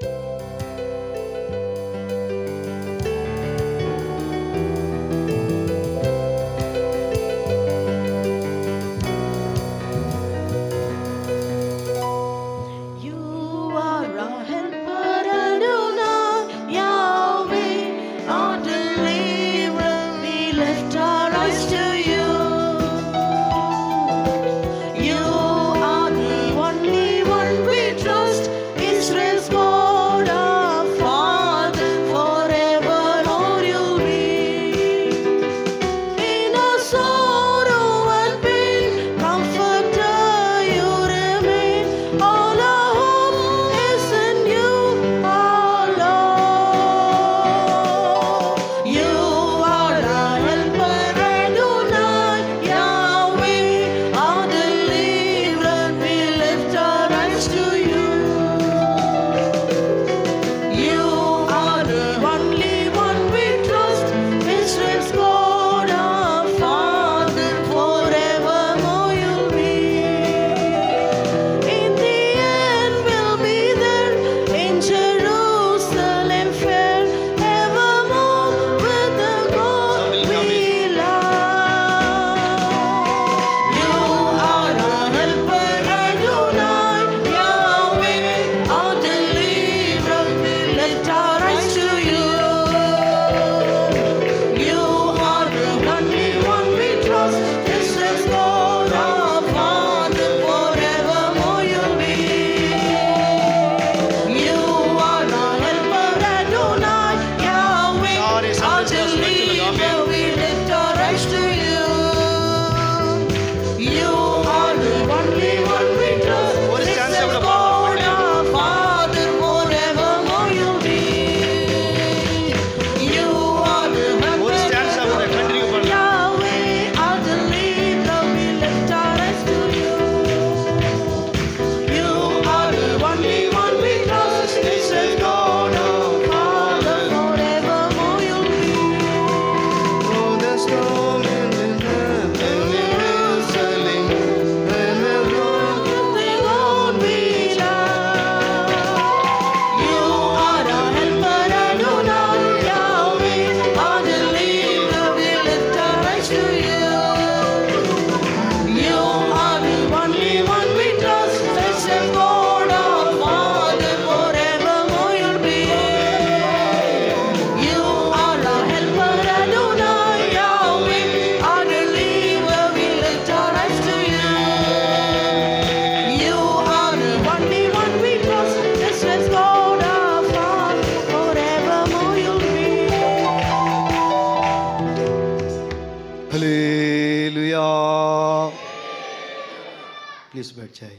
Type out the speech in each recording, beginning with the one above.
You are our helper, Adonai, Yahweh, our deliverer. We lift our eyes to you. You are the only one we trust. Israel's God, our Father, forever Lord you'll be. In our sorrow and pain, comforter you remain. All our hope is in you, our Lord. You are our helper, Adonai, Yahweh, our deliverer. We lift our eyes to you. You are the only one we trust. Israel's God, our Father, forevermore you'll be. In the end, we'll be there in Jerusalem fair, evermore with the God we love. You are our helper, Adonai, Yahweh, our deliverer. We lift our eyes to you. You are the only one we trust. Israel's God, our Father, forevermore you'll be. You are our helper, Adonai, Yahweh, our deliverer. We lift our eyes to you. You are the only one we trust. ஒரு stanza Israel's கூட God, பாடலாம். our Father, forevermore you'll be. You are the ஒரு helper, stanza கூட continue பண்ணலாம். Yahweh, our deliverer, we lift our eyes to you. You are the only one we trust. Israel's God, our Father, forevermore you'll be. Through the storm and the night, and the Jerusalem, and the Lord The Lord we love. You are our helper, Adonai, Yahweh, our deliverer. We lift our eyes to you. You are the only one we trust. Blessed God, our Father, forevermore you'll be. You are our helper, Adonai, Yahweh, our deliverer. We lift our eyes to you. You are the only one we trust. Israel's God, our Father, forevermore you'll be. Hallelujah. Please बैठ जाइए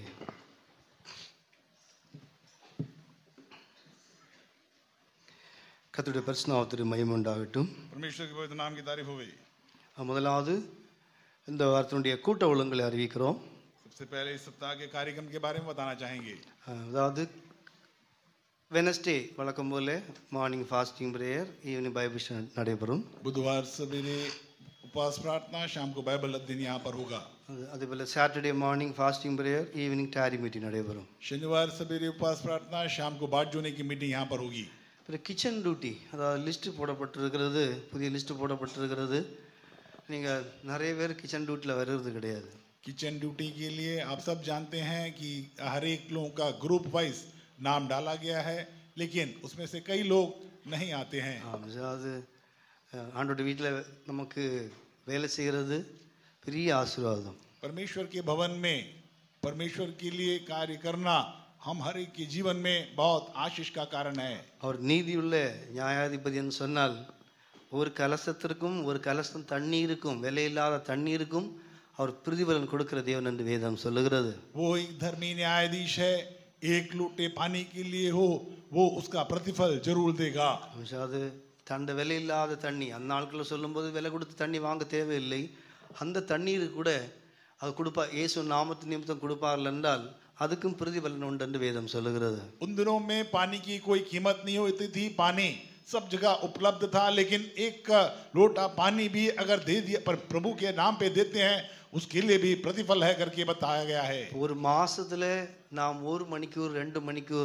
கர்த்தருடைய பரிசுநாமத்திற்கு மகிமை உண்டாகட்டும் परमेश्वर के पवित्र नाम की तारीफ हो गई முதலாவது இந்த வாரத்தினுடைய கூட்ட ஒழுங்குகளை அறிவிக்கிறோம் सबसे पहले इस सप्ताह के कार्यक्रम के बारे में बताना चाहेंगे அதாவது வெனஸ்டே வழக்கம் போல morning fasting prayer evening Bible நடைபெறும் बुधवार सवेरे उपवास प्रार्थना शाम को बाइबल अध्ययन यहाँ पर होगा அது- அதேபோல் Saturday morning fasting prayer evening டேரி மீட்டிங் நடைபெறும் शनिवार सवेरे उपवास प्रार्थना शाम को बाट जोने की मीटिंग यहाँ पर होगी அப்புறம் கிச்சன் டியூட்டி அதாவது லிஸ்ட்டு போடப்பட்டிருக்கிறது புதிய லிஸ்ட்டு போடப்பட்டிருக்கிறது நீங்கள் நிறைய பேர் கிச்சன் டியூட்டியில் வர்றது கிடையாது किचन ड्यूटी के लिए आप सब जानते हैं कि हर एक लोगों का ग्रुप वाइज नाम डाला गया है लेकिन उसमें से कई लोग नहीं आते हैं ஆமாம் அதாவது அஹ், ஆண்டோட வீட்டில் நமக்கு வேலை செய்கிறது பெரிய ஆசீர்வாதம் परमेश्वर के भवन में परमेश्वर के लिए कार्य करना हम हर एक के जीवन में बहुत आशीष का कारण है அவர் நீதியுள்ள நியாயாதிபதின்னு சொன்னால் ஒரு கலசத்திற்கும் ஒரு கலசம் தண்ணீருக்கும் விலையில்லாத தண்ணீருக்கும் அவர் பிரதிபலன் கொடுக்கிற தேவன் என்று வேதம் சொல்லுகிறது वो एक धर्मी न्यायाधीश है एक लोटे पानी के लिए हो वो उसका प्रतिफल जरूर देगा அது தண்ட விலையில்லாத தண்ணி அந்த நாட்களில் சொல்லும்போது விலை கொடுத்து தண்ணி வாங்க தேவையில்லை அந்த தண்ணீர் கூட அது கொடுப்பா இயேசு நாமத்து நிமித்தம் கொடுப்பார்கள் என்றால் அதுக்கும் பிரதிபலன் உண்டு என்று வேதம் சொல்லுகிறது उन दिनों में पानी की कोई कीमत नहीं होती थी पानी सब जगह उपलब्ध था लेकिन एक लोटा पानी भी अगर दे दिया पर प्रभु के नाम पे देते हैं उसके लिए भी प्रतिफल है करके बताया गया है ஒரு மாசத்துல நாம் ஒரு மணிக்கூர் ரெண்டு மணிக்கூர்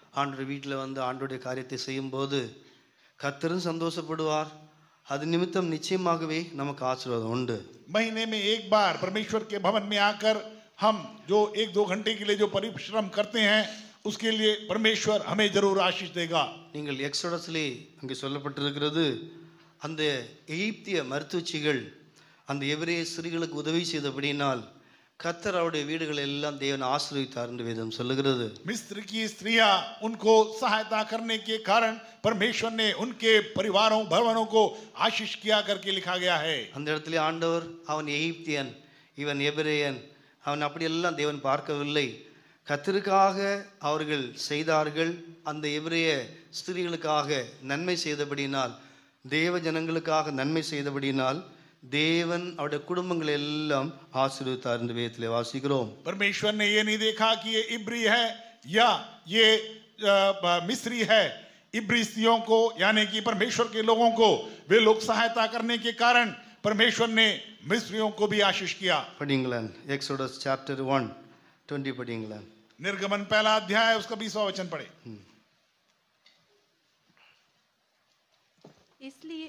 ஆண்டோடைய வீட்டில் வந்து ஆண்டோடைய காரியத்தை செய்யும்போது கத்தரும் சந்தோஷப்படுவார் அது நிமித்தம் நிச்சயமாகவே நமக்கு ஆசீர்வாதம் உண்டு महीने में एक बार परमेश्वर के भवन में आकर हम जो एक दो घंटे के लिए जो परिश्रम करते हैं उसके लिए परमेश्वर हमें जरूर आशीष देगा நீங்கள் எக்ஸோடஸ்லே அங்கே சொல்லப்பட்டிருக்கிறது அந்த எகிப்திய மருத்துவச்சிகள் அந்த எவரே ஸ்திரீகளுக்கு உதவி செய்தபடியினால் கத்தர் அவருடைய வீடுகளை எல்லாம் தேவன் ஆசீர்வதித்தார் என்று வேதம் சொல்லுகிறது मिस्र की स्त्रियां उनको सहायता करने के कारण परमेश्वर ने उनके परिवारों भवनों को आशीष किया करके लिखा गया है அந்த இடத்துல ஆண்டவர் அவன் எகிப்தியன் இவன் எபிரேயன் அவன் அப்படியெல்லாம் தேவன் பார்க்கவில்லை கத்தருக்காக அவர்கள் செய்தார்கள் அந்த எபிரேய ஸ்திரீகளுக்காக நன்மை செய்தபடியினால் தேவ ஜனங்களுக்காக நன்மை செய்தபடியினால் தேவன் அவருடைய குடும்பங்களை எல்லாம் ஆசீர்வதித்தார் என்று வேதத்திலே வாசிக்கிறோம் परमेश्वर ने ये नहीं देखा कि ये इब्री है या ये अ, ब- मिस्री है इब्री स्त्रियों को यानी कि परमेश्वर के लोगों को वे लोग सहायता करने के कारण परमेश्वर ने मिस्रियों को भी आशीष किया படிங்களேன் எக்ஸோடஸ் சாப்டர் ஒன் டுவெண்ட்டி படிங்களேன் निर्गमन पहला अध्याय है, उसका बीसवा वचन पढ़े इसलिए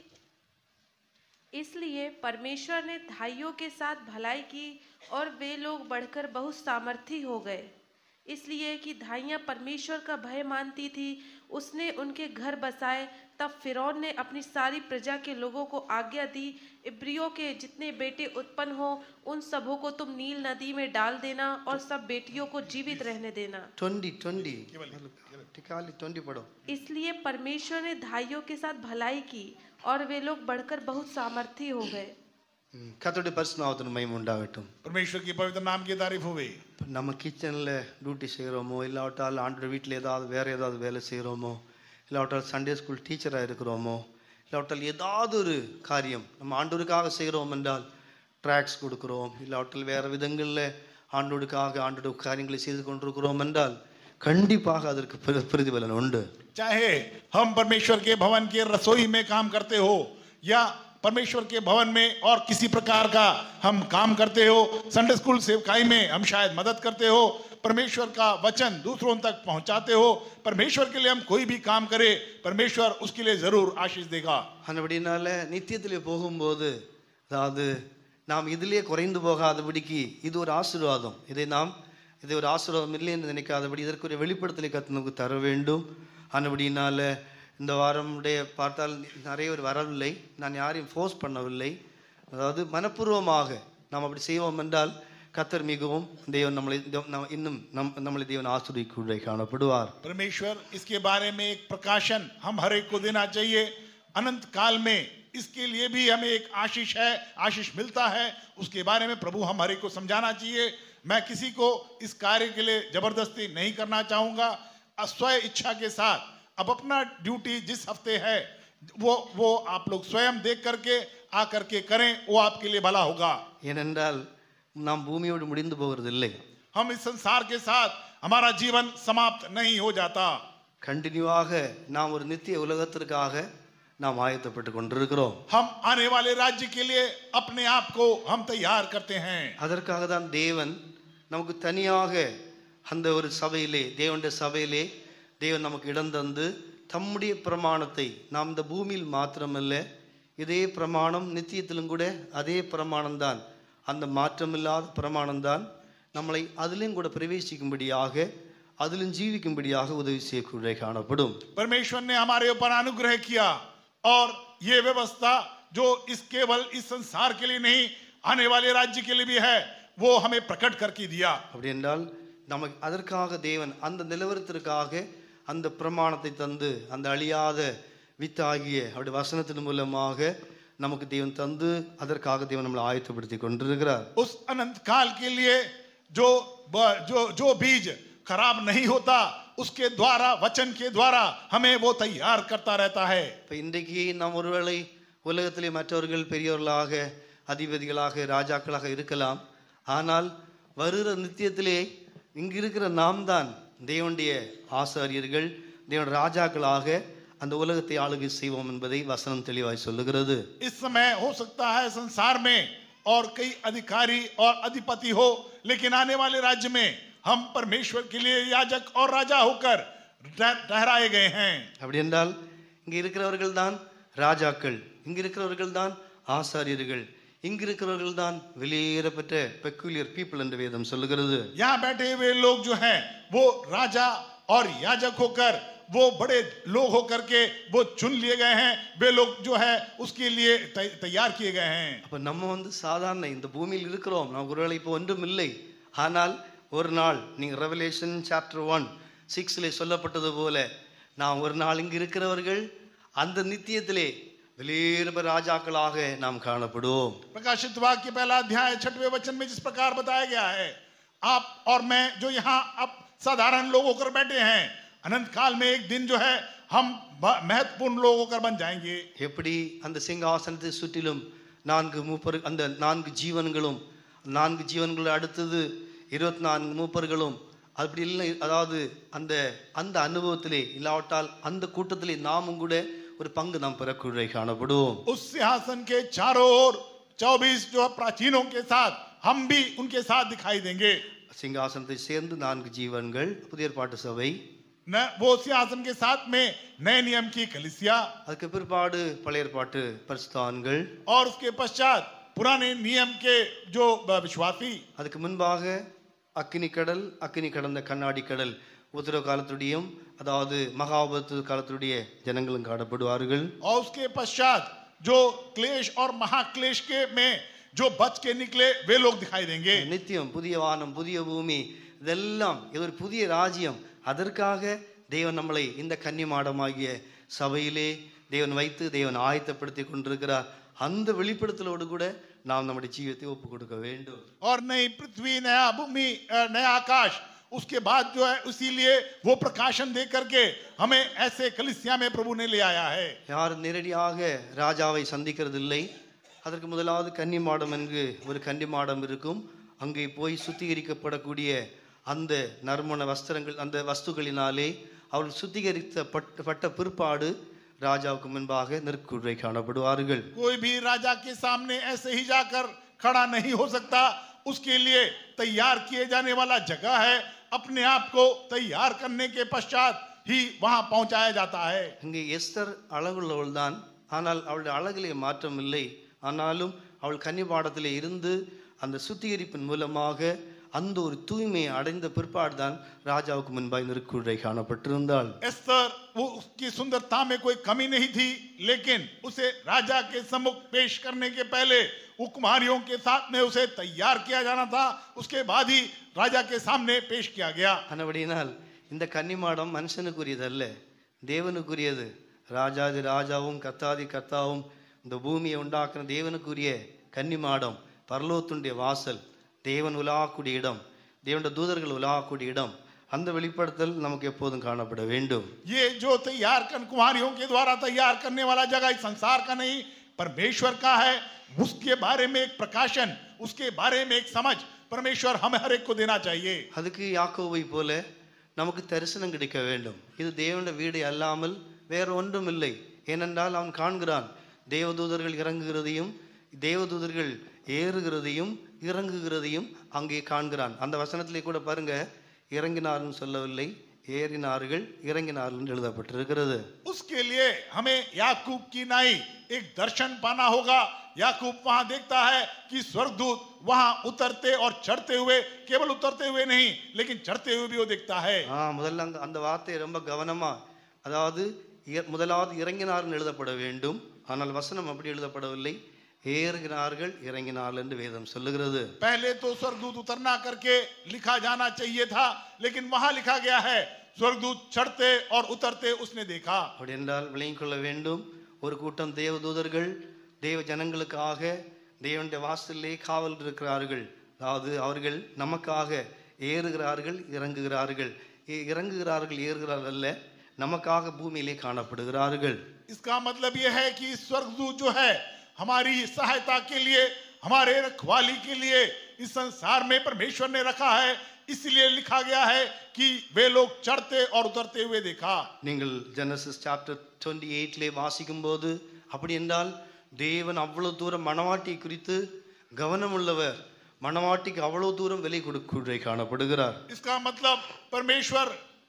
इसलिए परमेश्वर ने धाइयों के साथ भलाई की और वे लोग बढ़कर बहुत सामर्थी हो गए इसलिए कि धाइयाँ परमेश्वर का भय मानती थी उसने उनके घर बसाए तब फिरौन ने अपनी सारी प्रजा के लोगों को आज्ञा दी इब्रियों के जितने बेटे उत्पन्न हो उन सबों को तुम नील नदी में डाल देना और सब बेटियों को जीवित रहने देना டுவெண்ட்டி டுவெண்ட்டி टिकाली ट्वेंटी पढ़ो इसलिए परमेश्वर ने धाइयों के साथ भलाई की और वे लोग बढ़कर बहुत सामर्थी हो गए ம், கர்த்தருடைய பரிசுநாமத்தின் மயம் உண்டாகட்டும் परमेश्वर की पवित्र नाम की तारीफ हो गई இப்போ நம்ம கிச்சனில் டியூட்டி செய்கிறோமோ இல்லாவிட்டால் ஆண்டோட வீட்டில் ஏதாவது வேறு ஏதாவது வேலை செய்கிறோமோ இல்லாவிட்டால் சண்டே ஸ்கூல் டீச்சராக இருக்கிறோமோ இல்லாவிட்டால் ஏதாவது ஒரு காரியம் நம்ம ஆண்டோருக்காக செய்கிறோம் என்றால் ட்ராக்ஸ் கொடுக்குறோம் இல்லாவிட்டால் வேறு விதங்களில் ஆண்டோருக்காக ஆண்டோட காரியங்களை செய்து கொண்டிருக்கிறோம் என்றால் கண்டிப்பாக அதற்கு பிர- பிரதிபலன் உண்டு चाहे हम परमेश्वर के भवन के रसोई में काम करते हो या परमेश्वर के भवन में और किसी प्रकार का हम काम करते हो संडे स्कूल सेवकाई में हम शायद मदद करते हो परमेश्वर का वचन दूसरों तक पहुंचाते हो परमेश्वर के लिए हम कोई भी काम करें परमेश्वर उसके लिए जरूर आशीष देगा அப்படினால நித்தியத்தில் போகும்போது அதாவது நாம் இதிலே குறைந்து போகாதபடிக்கு இது ஒரு ஆசீர்வாதம் இதை நாம் இது ஒரு ஆசீர்வாதம் இல்லை என்று நினைக்காதபடி இதற்கு ஒரு வெளிப்படுத்தலை கத்து நமக்கு தர வேண்டும் ஆனபடினால இந்த வாரம் உடைய பார்த்தால் நிறைய பேர் வரவில்லை நான் யாரையும் ஃபோர்ஸ் பண்ணவில்லை அதாவது மனப்பூர்வமாக நாம் அப்படி செய்வோம் என்றால் கத்தர் மிகவும் தேவன் நம்மளை நம் இன்னும் நம் நம்மளை தேவன் ஆசிரியக்குள்ளே காணப்படுவார் परमेश्वर इसके बारे में एक प्रकाशन हम हर एक को देना चाहिए अनंत काल में इसके लिए भी हमें एक आशीष है आशीष मिलता है उसके बारे में प्रभु हम हर एक को समझाना चाहिए मैं किसी को इस कार्य के लिए जबरदस्ती नहीं करना चाहूंगा स्व इच्छा के साथ अब अपना ड्यूटी जिस हफ्ते है वो वो आप लोग स्वयं देख करके आ करके करें वो आपके लिए भला होगा ஏனென்றால் நாம் பூமியோடு முடிந்து போவதில்லை हम इस संसार के साथ हमारा जीवन समाप्त नहीं हो जाता கண்டினியூவாக நாம் ஒரு நித்திய உலகத்திற்காக நாம் ஆயத்தப்பட்டு கொண்டிருக்கிறோம் हम आने वाले राज्य के लिए अपने आप को हम तैयार करते हैं அதற்காக தான் தேவன் நமக்கு தனியாக அந்த ஒரு சபையிலே தேவனுடைய சபையிலே தேவன் நமக்கு இடம் தந்து தம்முடைய பிரமாணத்தை நாம் இந்த பூமியில் மாத்திரமல்ல இதே பிரமாணம் நித்தியத்திலும் கூட அதே பிரமாணம்தான் அந்த மாற்றமில்லாத பிரமாணம்தான் நம்மளை அதிலும் கூட பிரவேசிக்கும்படியாக அதிலும் ஜீவிக்கும்படியாக உதவி செய்யக்கூடிய காணப்படும் परमेश्वर ने हमारे ऊपर अनुग्रह किया और ये व्यवस्था जो इस केवल इस संसार के लिए नहीं आने वाले राज्य के लिए भी है वो हमें प्रकट करके दिया அப்படி என்றால் நமக்கு அதற்காக தேவன் அந்த நிலவரத்திற்காக அந்த பிரமாணத்தை தந்து அந்த அழியாத வித்தாகிய அவருடைய வசனத்தின் மூலமாக நமக்கு தேவன் தந்து அதற்காக தேவன் நம்மளை ஆயத்தப்படுத்தி கொண்டிருக்கிறார் उस अनंत काल के लिए जो ब- जो जो बीज खराब नहीं होता उसके द्वारा वचन के द्वारा हमें वो तैयार करता रहता है இப்போ இன்றைக்கு நாம் ஒருவேளை உலகத்திலே மற்றவர்கள் பெரியவர்களாக அதிபதிகளாக ராஜாக்களாக இருக்கலாம் ஆனால் வருகிற நித்தியத்திலே இங்கு இருக்கிற நாம் தான் தேவனுடைய ஆசாரியர்கள் தேவனுடைய ராஜாக்களாக அந்த உலகத்தை ஆளுகை செய்வோம் என்பதை வசனம் தெளிவாய் சொல்லுகிறது इस समय हो सकता है संसार में और कई अधिकारी और अधिपति हो लेकिन आने वाले राज्य में हम परमेश्वर के लिए याजक और राजा होकर ठह- ठहराए गए हैं அப்படி என்றால் இங்க இருக்கிறவர்கள் தான் ராஜாக்கள் இங்க இருக்கிறவர்கள் தான் ஆசாரியர்கள் இங்க இருக்கிறவர்கள் தான் வெளியேறப்பட்ட பெக்குலியர் பீப்புள் என்று வேதம் சொல்லுகிறது यहाँ बैठे हुए लोग जो हैं वो राजा और याजक होकर वो बड़े लोग होकर के वो चुन लिए गए हैं वे लोग जो है उसके लिए तै- तैयार किए गए हैं அப்ப நம்ம வந்து சாதாரண இந்த பூமியில் இருக்கிறோம் நமக்கு ஒருவேளை இப்போ ஒன்றும் இல்லை ஆனால் ஒரு நாள் நீங்க ரெவலேஷன் சாப்டர் ஒன் சிக்ஸ்ல சொல்லப்பட்டது போல நாம் ஒரு நாள் இங்கு இருக்கிறவர்கள் அந்த நித்தியத்திலே வெளியேறப்ப ராஜாக்களாக நாம் காணப்படுவோம் प्रकाशित वाक्य पहला अध्याय छठवें वचन में जिस प्रकार बताया गया है आप और मैं जो यहाँ अब साधारण लोग होकर बैठे हैं अनंत काल में एक दिन जो है हम ब- महत्वपूर्ण लोग होकर बन जाएंगे எப்படி அந்த சிங்காசனத்தை சுற்றிலும் நான்கு மூப்பர் அந்த நான்கு ஜீவன்களும் நான்கு ஜீவன்கள் அடுத்தது இருபத்தி நான்கு மூப்பர்களும் அப்படி இல்லை அதாவது அந்த அந்த அனுபவத்திலே இல்லாவிட்டால் அந்த கூட்டத்திலே நாமும் கூட ஒரு பங்கு நாம் பெறக்கூடிய காணப்படுவோம் उस सिंहासन के चारों ओर चौबीस जो प्राचीनों के साथ हम भी उनके साथ दिखाई देंगे சிங்காசனத்தை சேர்ந்து நான்கு ஜீவன்கள் புதிய ஏற்பாட்டு சபை न वो सिंहासन के साथ में नए नियम की कलिसिया அதுக்கு பிற்பாடு பழைய ஏற்பாட்டு பரிசுத்தான்கள் और उसके पश्चात पुराने नियम के जो विश्वासी அதுக்கு முன்பாக அக்கினி கடல் அக்கினி கடந்த கண்ணாடி கடல் உத்தரவு காலத்துடையும் அதாவது மகாபத்து காலத்துடைய ஜனங்களும் காணப்படுவார்கள் और उसके पश्चात जो क्लेश और महाक्लेश के में जो बच के निकले वे लोग दिखाई देंगे நித்தியம் புதிய வானம் புதிய பூமி இதெல்லாம் இது ஒரு புதிய ராஜ்யம் அதற்காக தேவன் நம்மளை இந்த கன்னிமாடமாகிய சபையிலே தேவன் வைத்து தேவன் ஆயத்தப்படுத்தி கொண்டிருக்கிறார் அந்த வெளிப்படுத்தலோடு கூட நாம் நம்முடைய ஜீவத்தை ஒப்பு கொடுக்க வேண்டும் और नई पृथ्वी नया भूमि अ, नया आकाश उसके बाद जो है इसीलिए वो प्रकाशन दे करके हमें ऐसे कलिसिया में प्रभु ने ले आया है யாரும் நேரடியாக ராஜாவை சந்திக்கிறதில்லை அதற்கு முதலாவது கன்னிமாடம் என்று ஒரு கன்னிமாடம் இருக்கும் அங்கே போய் சுத்திகரிக்கப்படக்கூடிய அந்த நறுமண வஸ்திரங்கள் அந்த வஸ்துகளினாலே அவர்கள் சுத்திகரித்த பட்ட பட்ட பிற்பாடு ராஜாவுக்கு முன்பாக நெருக்குறை காணப்படுவார்கள் कोई भी राजा के सामने ऐसे ही जाकर खड़ा नहीं हो सकता उसके लिए तैयार किए जाने वाला जगह है अपने आप को तैयार करने के पश्चात ही वहां पहुंचाया जाता है இங்கே எஸ்தர் அழகுள்ளவள் தான் ஆனால் அவளுடைய அழகிலே மாற்றம் இல்லை ஆனாலும் அவள் கன்னிபாடத்திலே இருந்து அந்த சுத்திகரிப்பின் மூலமாக அந்த ஒரு தூய்மையை அடைந்த பிற்பாடு தான் ராஜாவுக்கு முன்பாய் நெருக்குறை காணப்பட்டிருந்தாள் एस्तर वो उसकी सुंदरता में कोई कमी नहीं थी लेकिन उसे राजा के सम्मुख पेश करने के पहले वो कुमारियों के साथ में उसे तैयार किया जाना था उसके बाद ही राजा के सामने पेश किया गया ஆனபடியினால் இந்த கன்னிமாடம் மனுஷனுக்குரியதல்ல தேவனுக்குரியது ராஜாதி ராஜாவும் கத்தாதி கத்தாவும் இந்த பூமியை உண்டாக்குன தேவனுக்குரிய கன்னிமாடம் பரலோத்துடைய வாசல் தேவன் உலாக்கூடிய இடம் தேவனுடைய தூதர்கள் உலாக்கூடிய இடம் அந்த வெளிப்படுத்தல் நமக்கு எப்போதும் காணப்பட வேண்டும் ये जो तैयार कर कुमारियों के द्वारा तैयार करने वाला जगह इस संसार का नहीं परमेश्वर का है उसके बारे में एक प्रकाशन उसके बारे में एक समझ परमेश्वर हमें हर एक को देना चाहिए அதுக்கு யாக்கோவை போல நமக்கு தரிசனம் கிடைக்க வேண்டும் இது தேவனுடைய வீடு அல்லாமல் வேற ஒன்றும் இல்லை ஏனென்றால் அவன் காண்கிறான் தேவதூதர்கள் இறங்குகிறதையும் தேவதூதர்கள் ஏறுகிறதையும் இறங்குகிறதையும் அங்கே காண்கிறான் அந்த வசனத்திலே கூட பாருங்க இறங்கினார்னு சொல்லவில்லை ஏறினார்கள் இறங்கினார்கள் என்று எழுதப்பட்டிருக்கிறது उसके लिए हमें याकूब की नाई एक दर्शन पाना होगा याकूब वहां देखता है कि स्वर्गदूत वहां उतरते और चढ़ते हुए केवल उतरते हुए नहीं लेकिन चढ़ते हुए भी वो देखता है ஆ முதல்ல அந்த அந்த வார்த்தையை ரொம்ப கவனமா அதாவது இய- முதலாவது இறங்கினார்னு எழுதப்பட வேண்டும் ஆனால் வசனம் அப்படி எழுதப்படவில்லை ஏறுகிறார்கள் இறங்கினார்கள் என்று வேதம் சொல்லுகிறது पहले तो स्वर्गदूत उतरना करके लिखा जाना चाहिए था लेकिन वहां लिखा गया है स्वर्गदूत चढ़ते और उतरते उसने देखा அப்படி என்றால் விளங்கிக் கொள்ள வேண்டும் ஒரு கூட்டம் தேவதூதர்கள் தேவ ஜனங்களுக்காக தேவனுடைய வாசலிலே காவல் இருக்கிறார்கள் அதாவது அவர்கள் நமக்காக ஏறுகிறார்கள் இறங்குகிறார்கள் இ- இறங்குகிறார்கள் ஏறுகிறார்கள் அல்ல நமக்காக பூமியிலே காணப்படுகிறார்கள் इसका मतलब यह है कि स्वर्गदूत जो है हमारी सहायता के लिए हमारे रखवाली के लिए इस संसार में परमेश्वर ने रखा है इसलिए लिखा गया है कि वे लोग चढ़ते और उतरते हुए देखा நீங்கள் ஜெனசிஸ் சாப்டர் டுவெண்ட்டி எயிட்லே வாசிக்கும் போது அப்படி என்றால் தேவன் அவ்வளவு தூரம் மணவாட்டி குறித்து கவனம் உள்ளவர் மணவாட்டிக்கு அவ்வளவு தூரம் விலை கொடுக்குறை காணப்படுகிறார் इसका मतलब परमेश्वर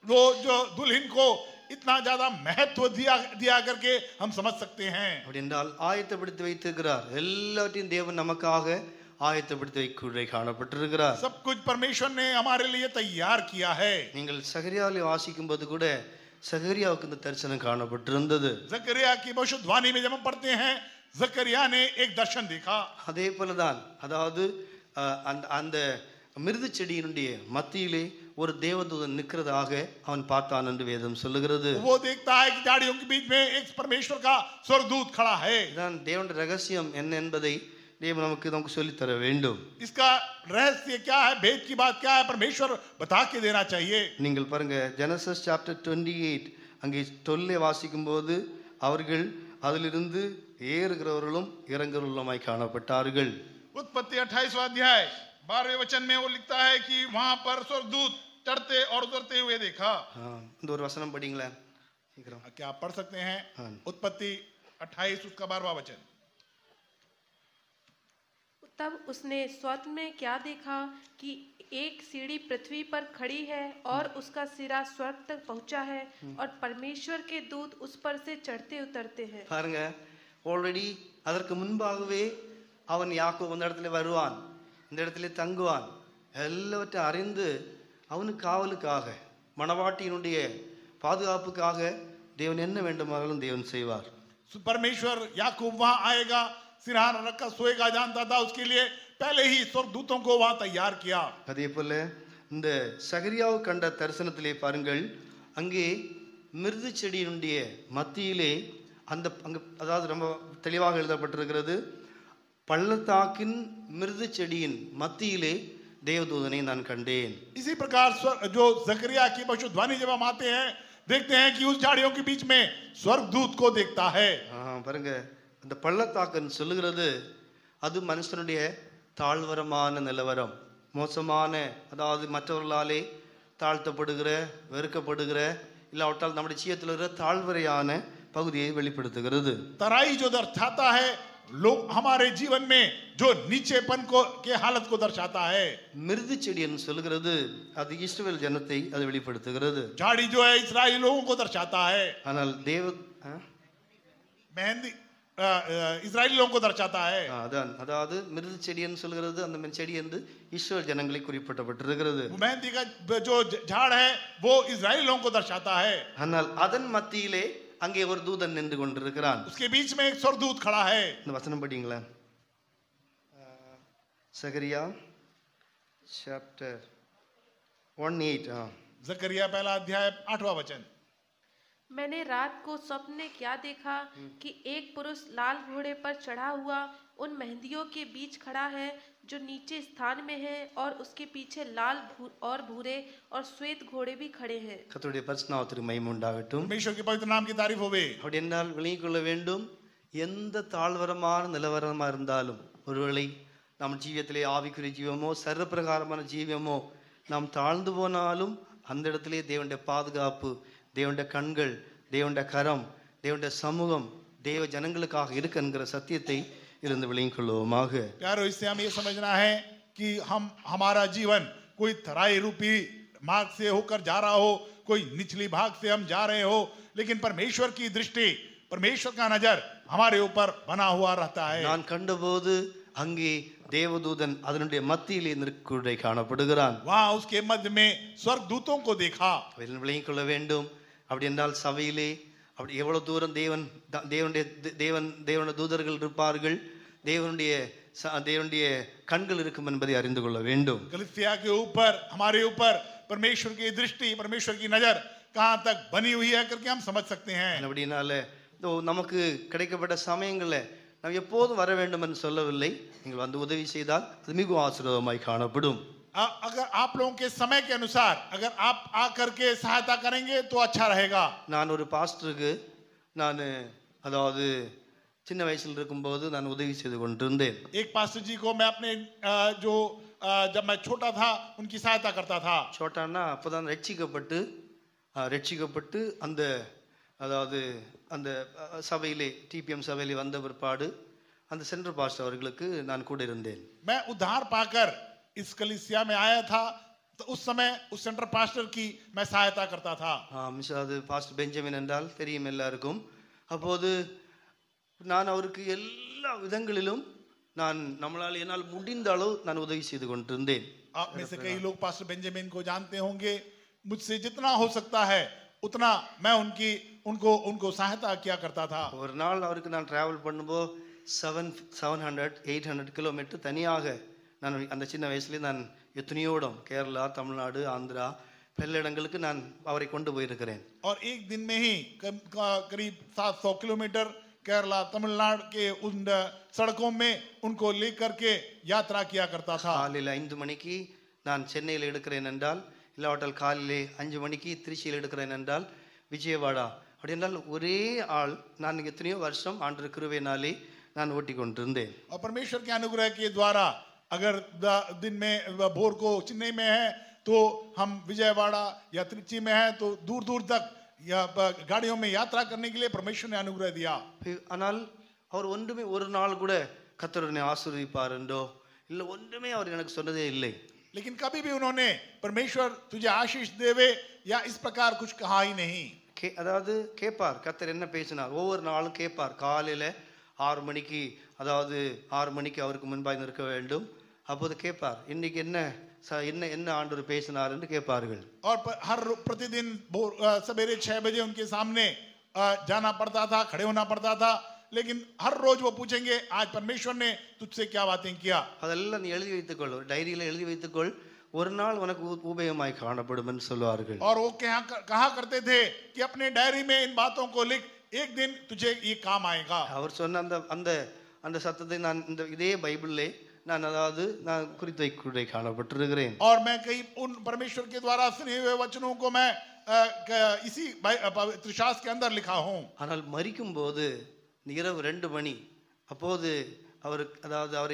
वो जो दुल्हन को इतना ज्यादा महत्व दिया दिया करके हम समझ सकते हैं அப்படி என்றால் ஆயத்தப்படுத்தி வைத்திருக்கிறார் எல்லாவற்றையும் தேவன் நமக்காக ஆயத்தப்படுத்தி வைக்க காணப்பட்டிருக்கிறார் सब कुछ परमेश्वर ने हमारे लिए तैयार किया है நீங்கள் சகரியாவில் வாசிக்கும் போது கூட சகரியாவுக்கு இந்த தரிசனம் காணப்பட்டிருந்தது जकरिया की भविष्यवाणी में जब हम पढ़ते हैं जकरिया ने एक दर्शन देखा அதே போலதான் அதாவது அஹ், அந்த அந்த மிருது செடியினுடைய மத்தியிலே ஒரு தேவதூதன் நிற்கிறதாக அவன் பார்த்தான் என்று வேதம் சொல்லுகிறது वो देखता है कि झाड़ियों के बीच में एक परमेश्वर का स्वर्गदूत खड़ा है இதான் தேவனுடைய ரகசியம் என்ன என்பதை தேவன் நமக்கு நமக்கு சொல்லித் தர வேண்டும் इसका रहस्य क्या है भेद की बात क्या है परमेश्वर बता के देना चाहिए நீங்கள் பாருங்க ஜெனசஸ் சாப்டர் டுவெண்ட்டி எயிட் அங்கே தொல்லை வாசிக்கும் போது அவர்கள் அதிலிருந்து ஏறுகிறவர்களும் இறங்குறவர்களுமாய் காணப்பட்டார்கள் उत्पत्ति अट्ठाईसवा अध्याय बारहवें वचन में वो लिखता है कि वहां पर स्वर्गदूत चढ़ते और उतरते हुए देखा ஆ, இந்த ஒரு வசனம் படிங்களேன் சீக்கிரம் क्या आप पढ़ सकते हैं हाँ। उत्पत्ति 28 उसका बारहवा वचन तब उसने स्वप्न में क्या देखा कि एक सीढ़ी पृथ्वी पर खड़ी है और उसका सिरा स्वर्ग तक पहुंचा है और परमेश्वर के दूत उस पर से चढ़ते उतरते हैं பாருங்க ஆல்ரெடி அதற்கு முன்பாகவே அவன் யாக்கோப் இந்த இடத்துல வருவான் இந்த இடத்துல தங்குவான் எல்லாவற்றையும் அறிந்து அவனுக்கு காவலுக்காக மணவாட்டியினுடைய பாதுகாப்புக்காக தேவன் என்ன வேண்டுமானாலும் தேவன் செய்வார் परमेश्वर याकूब वहां आएगा सिरहार रखा सोएगा जानता था उसके लिए पहले ही स्वर्गदूतों को वहां तैयार किया அதே போல இந்த சகரியாவு கண்ட தரிசனத்திலே பாருங்கள் அங்கே மிருது செடியினுடைய மத்தியிலே அந்த அங்க அதாவது ரொம்ப தெளிவாக எழுதப்பட்டிருக்கிறது பள்ளத்தாக்கின் மிருது செடியின் மத்தியிலே தேவதூதனை நான் கண்டேன் इसी प्रकार स्वर- जो जकरिया की भविष्यवाणी जब हम आते हैं देखते हैं कि उस झाड़ियों के बीच में स्वर्गदूत को देखता है ஆ, பாருங்க அந்த பள்ளத்தாக்குன்னு சொல்லுகிறது அது மனுஷனுடைய தாழ்வரமான நிலவரம் மோசமான அதாவது மற்றவர்களாலே தாழ்த்தப்படுகிற வெறுக்கப்படுகிற இல்லாவிட்டால் நம்முடைய சீயத்தில் இருக்கிற தாழ்வரையான பகுதியை வெளிப்படுத்துகிறது तराई जो दर्शाता है लोग हमारे जीवन में जो नीचेपन को के हालत को दर्शाता है மிருது செடின்னு சொல்லுகிறது அது இஸ்ரவேல் ஜனத்தை அது வெளிப்படுத்துகிறது झाड़ी जो है इसराइली लोगों को दर्शाता है ஆனால் தேவ ஆ? मेहंदी अ, अ, इसराइली लोगों को दर्शाता है ஆ, அதான் அதாவது மிருது செடின்னு சொல்கிறது அந்த மென் செடி வந்து இஸ்ரவேல் ஜனங்களை குறிப்பிட்டப்பட்டிருக்கிறது वो मेहंदी का जो झाड़ है वो इसराइली लोगों को दर्शाता है ஆனால் அதன் மத்தியிலே அங்கே ஒரு தூதன் நின்று கொண்டிருக்கிறான் उसके बीच में एक स्वर्गदूत खड़ा है இந்த வசனம் படிங்களேன் சகரியா சாப்டர் ஒன் எயிட் ஆ जकरिया पहला अध्याय आठवां वचन मैंने रात को स्वप्न में क्या देखा कि एक पुरुष लाल घोड़े पर चढ़ा हुआ उन मेहंदियों के बीच खड़ा है जो नीचे स्थान में है और उसके पीछे लाल भू, और भूरे और श्वेत घोड़े भी खड़े हैं கர்த்தருடைய பரிசுநாமத்திற்கு மகிமை உண்டாகட்டும் परमेश्वर के पवित्र नाम की तारीफ होवे அப்படி என்றால் விளங்கிக் கொள்ள வேண்டும் எந்த தாழ்வரமான நிலவரமா இருந்தாலும் ஒருவேளை நம் ஜீவியத்திலே ஆவிக்குரிய ஜீவமோ சர்வப்பிரகாரமான ஜீவியமோ நாம் தாழ்ந்து போனாலும் அந்த இடத்திலே தேவனுடைய பாதுகாப்பு தேவனுடைய கண்கள் தேவனுடைய கரம் தேவனுடைய சமூகம் தேவ ஜனங்களுக்காக இருக்கு என்கிற சத்தியத்தை இருந்து விளங்கிக் கொள்வோமாக प्यारो इससे हम ये समझना है कि हम हमारा जीवन कोई तराई रूपी मार्ग से होकर जा रहा हो कोई निचली भाग से हम जा रहे हो लेकिन परमेश्वर की दृष्टि परमेश्वर का नजर हमारे ऊपर बना हुआ रहता है நான் கண்டபோது அங்கே தேவதூதன் அதனுடைய மத்தியிலே நிற்குடை காணப்படுகிறான் वहां उसके मध्य में स्वर्ग दूतों को देखा அதில் விளங்கிக் கொள்ள வேண்டும் அப்படி என்றால் சபையிலே அப்படி எவ்வளவு தூரம் தேவன் த- தேவனுடைய தே- தேவன் தேவனுடைய தூதர்கள் இருப்பார்கள் தேவனுடைய ச- தேவனுடைய கண்கள் இருக்கும் என்பதை அறிந்து கொள்ள வேண்டும் गलिसिया के ऊपर हमारे ऊपर परमेश्वर की दृष्टि परमेश्वर की नजर कहां तक बनी हुई है करके हम समझ सकते हैं அப்படினால இதோ நமக்கு கிடைக்கப்பட்ட சமயங்களில் நாம் எப்போதும் வர வேண்டும் என்று சொல்லவில்லை நீங்கள் வந்து உதவி செய்தால் அது மிகவும் ஆசீர்வாதமாய் காணப்படும் अ- अगर आप लोगों के समय के अनुसार अगर आप आकर के सहायता करेंगे तो अच्छा रहेगा நான் ஒரு பாஸ்டருக்கு நான் அதாவது சின்ன வயசில் இருக்கும்போது நான் உதவி செய்து கொண்டிருந்தேன் एक पास्टर जी को मैं अपने अ, जो अ, जब मैं छोटा था उनकी सहायता करता था சோட்டான்னா அப்போதான் ரட்சிக்கப்பட்டு அஹ், ரட்சிக்கப்பட்டு அந்த அதாவது அந்த அஹ், சபையிலே டிபிஎம் சபையிலே வந்த பிற்பாடு அந்த சென்ட்ரல் பாஸ்டர் அவர்களுக்கு நான் கூட இருந்தேன் मैं उद्धार पाकर इस कलिसिया में आया था तो उस समय उस सेंटर पास्टर की मैं सहायता करता था ஆம், மிஸ் அது பாஸ்ட் பெஞ்சமின் என்றால் தெரியும் எல்லாருக்கும் அப்போது நான் அவருக்கு எல்லா விதங்களிலும் நான் நம்மளால் என்னால் முடிந்த அளவு நான் உதவி செய்து கொண்டிருந்தேன் आप में से कई लोग पास्टर बेंजामिन को जानते होंगे मुझसे जितना हो सकता है उतना मैं उनकी उनको उनको सहायता किया करता था ஒரு நாள் அவருக்கு நான் டிராவல் பண்ணும்போது seven seven hundred eight hundred kilometre தனியாக நான் அந்த சின்ன வயசுலேயே நான் எத்தனையோ இடம் கேரளா தமிழ்நாடு ஆந்திரா பல இடங்களுக்கு நான் அவரை கொண்டு போயிருக்கிறேன் और एक दिन में ही कम- क- करीब 700 किलोमीटर केरला तमिलनाडु के उन सड़कों में उनको लेकर के यात्रा किया करता था காலையில் ஐந்து மணிக்கு நான் சென்னையில் எடுக்கிறேன் என்றால் இல்லாவிட்டால் காலையிலே அஞ்சு மணிக்கு திருச்சியில் எடுக்கிறேன் என்றால் விஜயவாடா அப்படி என்றால் ஒரே ஆள் நான் எத்தனையோ வருஷம் ஆண்டு கிருவையினாலே நான் ஓட்டி கொண்டிருந்தேன் और परमेश्वर के अनुग्रह के द्वारा अगर द- दिन में व- भोर को चेन्नई में है तो हम विजयवाड़ा या त्रिची में है तो दूर दूर तक या ब- गाड़ियों में यात्रा करने के लिए परमेश्वर ने अनुग्रह दिया ஆனால் அவர் ஒன்றுமே ஒரு நாள் கூட கத்தருடனே ஆசீர்வதிப்பார் என்றோ இல்லை ஒன்றுமே அவர் எனக்கு சொன்னதே இல்லை लेकिन कभी भी उन्होंने परमेश्वर तुझे आशीष देवे या इस प्रकार कुछ कहा ही नहीं கே அதாவது கேட்பார் கத்தர் என்ன பேசினார் ஒவ்வொரு நாளும் கேட்பார் காலையில் ஆறு மணிக்கு அதாவது ஆறு மணிக்கு அவருக்கு முன்பாக நிற்க வேண்டும் அப்போது கேட்பார் இன்னைக்கு என்ன ச- என்ன என்ன ஆண்டவர் பேசினார் என்று கேட்பார்கள் और प- हर रो- प्रतिदिन भोर अ, सवेरे छह बजे उनके सामने अ, जाना पड़ता था खड़े होना पड़ता था लेकिन हर रोज वो पूछेंगे आज परमेश्वर ने तुझसे क्या बातें किया அதெல்லாம் நீ எழுதி வைத்துக்கொள் ஒரு டைரியில் எழுதி வைத்துக்கொள் ஒரு நாள் உனக்கு உ- உபயோகமாய் காணப்படும் என்று சொல்வார்கள் और वो क्या कहा करते थे कि अपने डायरी में इन बातों को लिख एक दिन तुझे ये काम आएगा அவர் சொன்ன அந்த அந்த அந்த சத்தத்தை நான் இந்த இதே பைபிளிலே நான் அதாவது நான் குறித்து வைக்க காணப்பட்டிருக்கிறேன் और मैं कई उन परमेश्वर के द्वारा सुने हुए वचनों को मैं अ, क- इसी बाइ- अ, पवित्र शास्त्र के अंदर लिखा हूं ஆனால் மறிக்கும்போது இரவு ரெண்டு மணி அப்போது அவர் அதாவது அவரை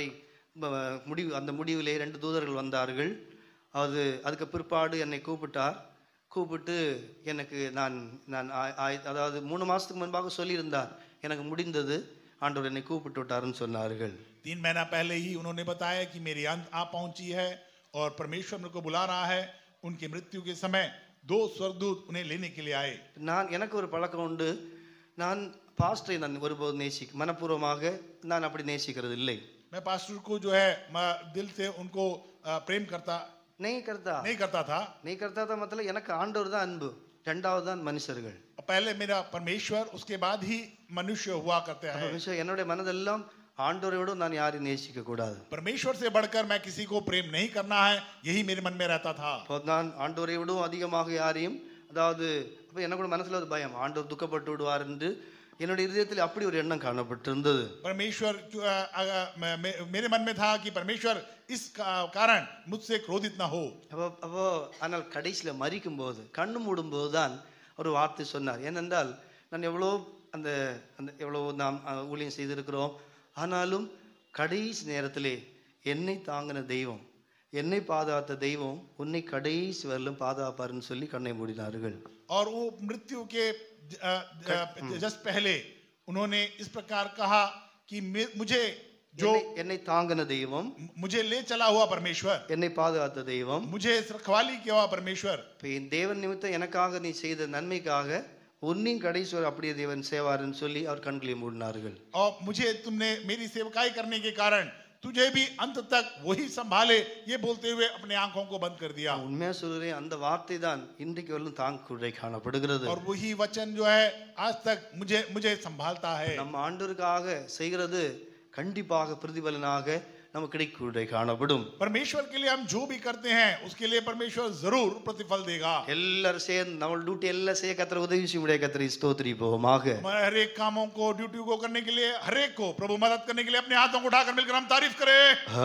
ம- முடிவு அந்த முடிவிலே ரெண்டு தூதர்கள் வந்தார்கள் அது அதுக்கு பிற்பாடு என்னை கூப்பிட்டார் கூப்பிட்டு எனக்கு நான் நான் ஆ- ஆய்- அதாவது மூணு மாதத்துக்கு முன்பாக சொல்லியிருந்தார் எனக்கு முடிந்தது ஆண்டவர் என்னை கூப்பிட்டு விட்டாருன்னு சொன்னார்கள் तीन महीना पहले ही उन्होंने बताया कि मेरी अंत आ पहुंची है और परमेश्वर मेरे को बुला रहा है उनकी मृत्यु के समय दो स्वर्गदूत उन्हें लेने के लिए आए நான் எனக்கு ஒரு பழக்கம் உண்டு நான் பாஸ்டரை நான் ஒருபோது நேசி மனப்பூர்வமாக நான் அப்படி நேசிக்கிறது இல்லை मैं पास्टर को जो है मैं दिल से उनको अ, प्रेम करता நெய் கருத்தா नहीं करता था நெய் கருத்தா தான் மத்தல எனக்கு ஆண்டவர் தான் அன்பு ரெண்டாவது தான் மனுஷர்கள் पहले मेरा परमेश्वर उसके बाद ही मनुष्य हुआ करते அப்ப हैं விஷயம் என்னுடைய மனதெல்லாம் ஆண்டவரோடு நான் யாரையும் நேசிக்க கூடாது परमेश्वर से बढ़कर मैं किसी को प्रेम नहीं करना है यही मेरे मन में रहता था அப்போ நான் ஆண்டவரை விடவும் அதிகமாக யாரையும் அதாவது அப்போ எனக்கு கூட மனசுல ஒரு பயம் ஆண்டவர் துக்கப்பட்டு விடுவார் என்று என்னுடைய இதயத்தில் அப்படி ஒரு எண்ணம் காணப்பட்டிருந்தது परमेश्वर क्यों- अ, अ, मे- मे- मेरे मन में था कि परमेश्वर इस का- कारण मुझसे क्रोधित न हो அப்போ அப்போ ஆனால் கடைசியில் மறிக்கும் போது கண்ணு மூடும்போது தான் ஒரு வார்த்தை சொன்னார் ஏனென்றால் நான் எவ்வளோ அந்த அந்த எவ்வளோ நாம் அஹ், ஊழியம் செய்திருக்கிறோம் ஆனாலும் கடைசி நேரத்திலே என்னை தாங்கின தெய்வம் என்னை பாதுகாத்த தெய்வம் உன்னை கடைசி வரலும் பாதுகாப்பாருன்னு சொல்லி கண்ணை மூடினார்கள் और वो मृत्यु के अ, अ, जस्ट पहले उन्होंने इस प्रकार कहा कि मे- मुझे जो என்னை- என்னை தாங்கின தெய்வம் मुझे ले चला हुआ परमेश्वर என்னை பாதுகாத்த தெய்வம் मुझे इस रखवाली किया हुआ परमेश्वर இப்போ என் தேவன் நிமித்தம் எனக்காக நீ செய்த நன்மைக்காக உன்னையும் கடைசி வரை அப்படியே தேவன் சேவாருன்னு சொல்லி அவர் கண்களை மூடினார்கள் और मुझे तुमने मेरी सेवकाई करने के कारण तुझे भी अंत तक वही संभाले ये बोलते हुए अपने आंखों को बंद कर दिया நான் உண்மையா சொல்கிறேன் அந்த வார்த்தை தான் இன்றைக்கு வரலும் தாங்குறை காணப்படுகிறது और वही वचन जो है आज तक मुझे मुझे संभालता है நம்ம ஆண்டவருக்காக செய்கிறது கண்டிப்பாக பிரதிபலனாக நமக்கு கிடைக்கூடை காணப்படும் परमेश्वर के लिए हम जो भी करते हैं उसके लिए परमेश्वर जरूर प्रतिफल देगा எல்லாரும் சேர்ந்து நம்ம டியூட்டி எல்லாம் செய்ய கத்திர உதவி செய்ய முடியாது கத்திரி ஸ்தோத்திரி போகமாக हमारे हर एक कामों को ड्यूटी को करने के लिए हर एक को प्रभु मदद करने के लिए अपने हाथों को उठाकर मिलकर हम तारीफ करें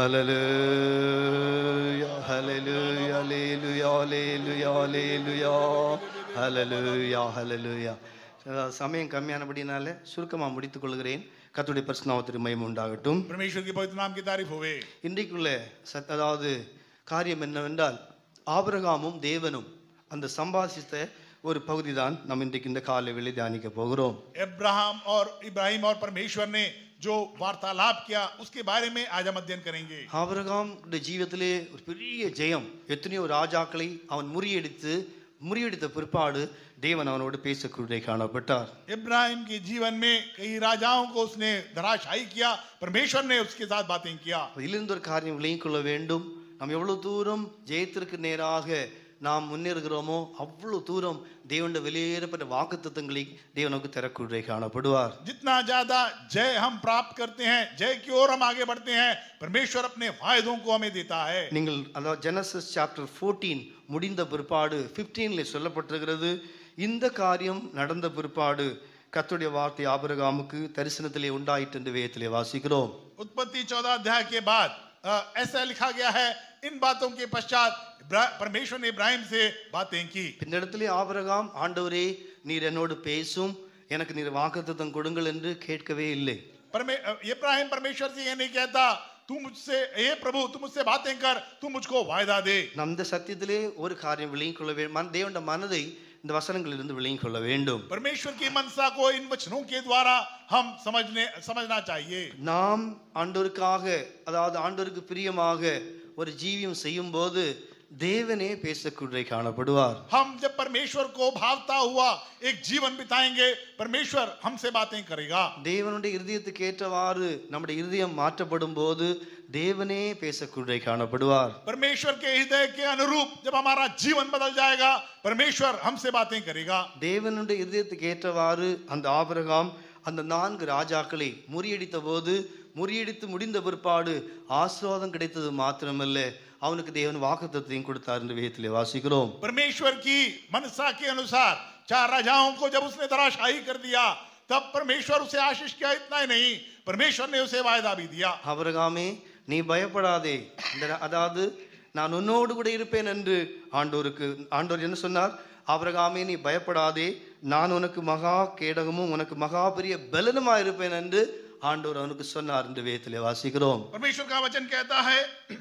Hallelujah, hallelujah, hallelujah, hallelujah, hallelujah, hallelujah, hallelujah. அதாவது சமயம் கம்மியானபடினால சுருக்கமாக முடித்துக் கொள்கிறேன் கத்துடைய பரிசுநாமத்திற்கு மயம் உண்டாகட்டும் परमेश्वर की पवित्र नाम की तारीफ होवे இன்றைக்குள்ள சத் அதாவது காரியம் என்னவென்றால் ஆபிரகாமும் தேவனும் அந்த சம்பாசித்த ஒரு பகுதி தான் நம்ம இன்றைக்கு இந்த காலை வேளை தியானிக்க போகிறோம் अब्राहम और इब्राहिम और परमेश्वर ने जो वार्तालाप किया उसके बारे में आज हम अध्ययन करेंगे ஆபிரகாம் ஜீவியத்திலே ஒரு பெரிய ஜெயம் எத்தனையோ ராஜாக்களை அவன் முறியடித்து முறியடித்த பிற்பாடு தேவன் அவனோடு பேசக்கூடிய காணப்பட்டார் इब्राहिम के जीवन में कई राजाओं को उसने धराशायी किया परमेश्वर ने उसके साथ बातें किया இதிலிருந்து ஒரு காரியம் விளங்கிக் கொள்ள வேண்டும் நாம் எவ்வளவு தூரம் ஜெயத்திற்கு நேராக நாம் முன்னேறுகிறோமோ அவ்வளவு தூரம் தேவனுடைய வெளியேறப்பட்ட வாக்குத்தத்தங்களை தேவன் நமக்கு தரக்கூடிய காணப்படுவார் जितना ज्यादा जय हम प्राप्त करते हैं जय की ओर हम आगे बढ़ते हैं परमेश्वर अपने फायदों को हमें देता है நீங்கள் அதாவது ஜெனசிஸ் சாப்டர் ஃபோர்டீன் முடிந்த பிற்பாடு ஃபிஃப்டீனில் சொல்லப்பட்டிருக்கிறது இந்த காரியம் நடந்த பிற்பாடு கர்த்தருடைய வார்த்தை ஆபிரகாமுக்கு தரிசனத்திலே உண்டாயிற்று என்று வேதத்திலே வாசிக்கிறோம் उत्पत्ति चौदह अध्याय के बाद अ, ऐसा लिखा गया है इन बातों के पश्चात इब्रा- परमेश्वर ने इब्राहिम से बातें की இந்த இடத்திலே ஆபிரகாம் ஆண்டவரே நீர் என்னோடு பேசும் எனக்கு நீர் வாக்குத்தத்தம் கொடுங்கள் என்று கேட்கவே இல்லை परमे अ, इब्राहिम परमेश्वर से ये नहीं कहता तू मुझसे हे प्रभु तू मुझसे बातें कर तू मुझको वायदा दे நம் இந்த சத்தியத்திலே ஒரு காரியம் விளங்கிக் கொள்ள வேண்டும் தேவனுடைய மனதை இந்த வசனங்களிலிருந்து விளங்கிக் கொள்ள வேண்டும் परमेश्वर की मनसा को इन वचनों के द्वारा हम समझने समझना चाहिए நாம் ஆண்டோருக்காக அதாவது ஆண்டோருக்கு பிரியமாக ஒரு ஜீவியம் செய்யும் போது தேவனே பேசக்கூடிய காணப்படுவார் हम जब परमेश्वर को भावता हुआ एक जीवन बिताएंगे परमेश्वर हमसे बातें करेगा தேவனுடைய இருதயத்துக்கு ஏற்றவாறு நம்முடைய இருதயம் மாற்றப்படும் போது தேவனே பேசக்கூடிய காணப்படுவார் परमेश्वर के हृदय के अनुरूप जब हमारा जीवन बदल जाएगा परमेश्वर हमसे बातें करेगा தேவனுடைய இருதயத்துக்கு ஏற்றவாறு அந்த ஆபிரகாம் அந்த நான்கு ராஜாக்களை முறியடித்த போது முறியடித்து முடிந்த பிற்பாடு ஆசீர்வாதம் கிடைத்தது மாத்திரமல்ல அவனுக்கு தேவன் வாக்குத்தத்தையும் கொடுத்தார் என்று வேதத்திலே வாசிக்கிறோம் परमेश्वर की मनसा के अनुसार चार राजाओं को जब उसने धराशायी कर दिया तब परमेश्वर उसे आशीष किया इतना ही नहीं परमेश्वर ने उसे वायदा भी दिया ஆபிரகாமே நீ பயப்படாதே இந்த அதாவது நான் உன்னோடு கூட இருப்பேன் என்று ஆண்டோருக்கு ஆண்டோர் என்ன சொன்னார் ஆபிரகாமே நீ பயப்படாதே நான் உனக்கு மகா கேடகமும் உனக்கு மகா பெரிய பலனுமா இருப்பேன் என்று ஆண்டோர் அவனுக்கு சொன்னார் என்று வேதத்திலே வாசிக்கிறோம் परमेश्वर का वचन कहता है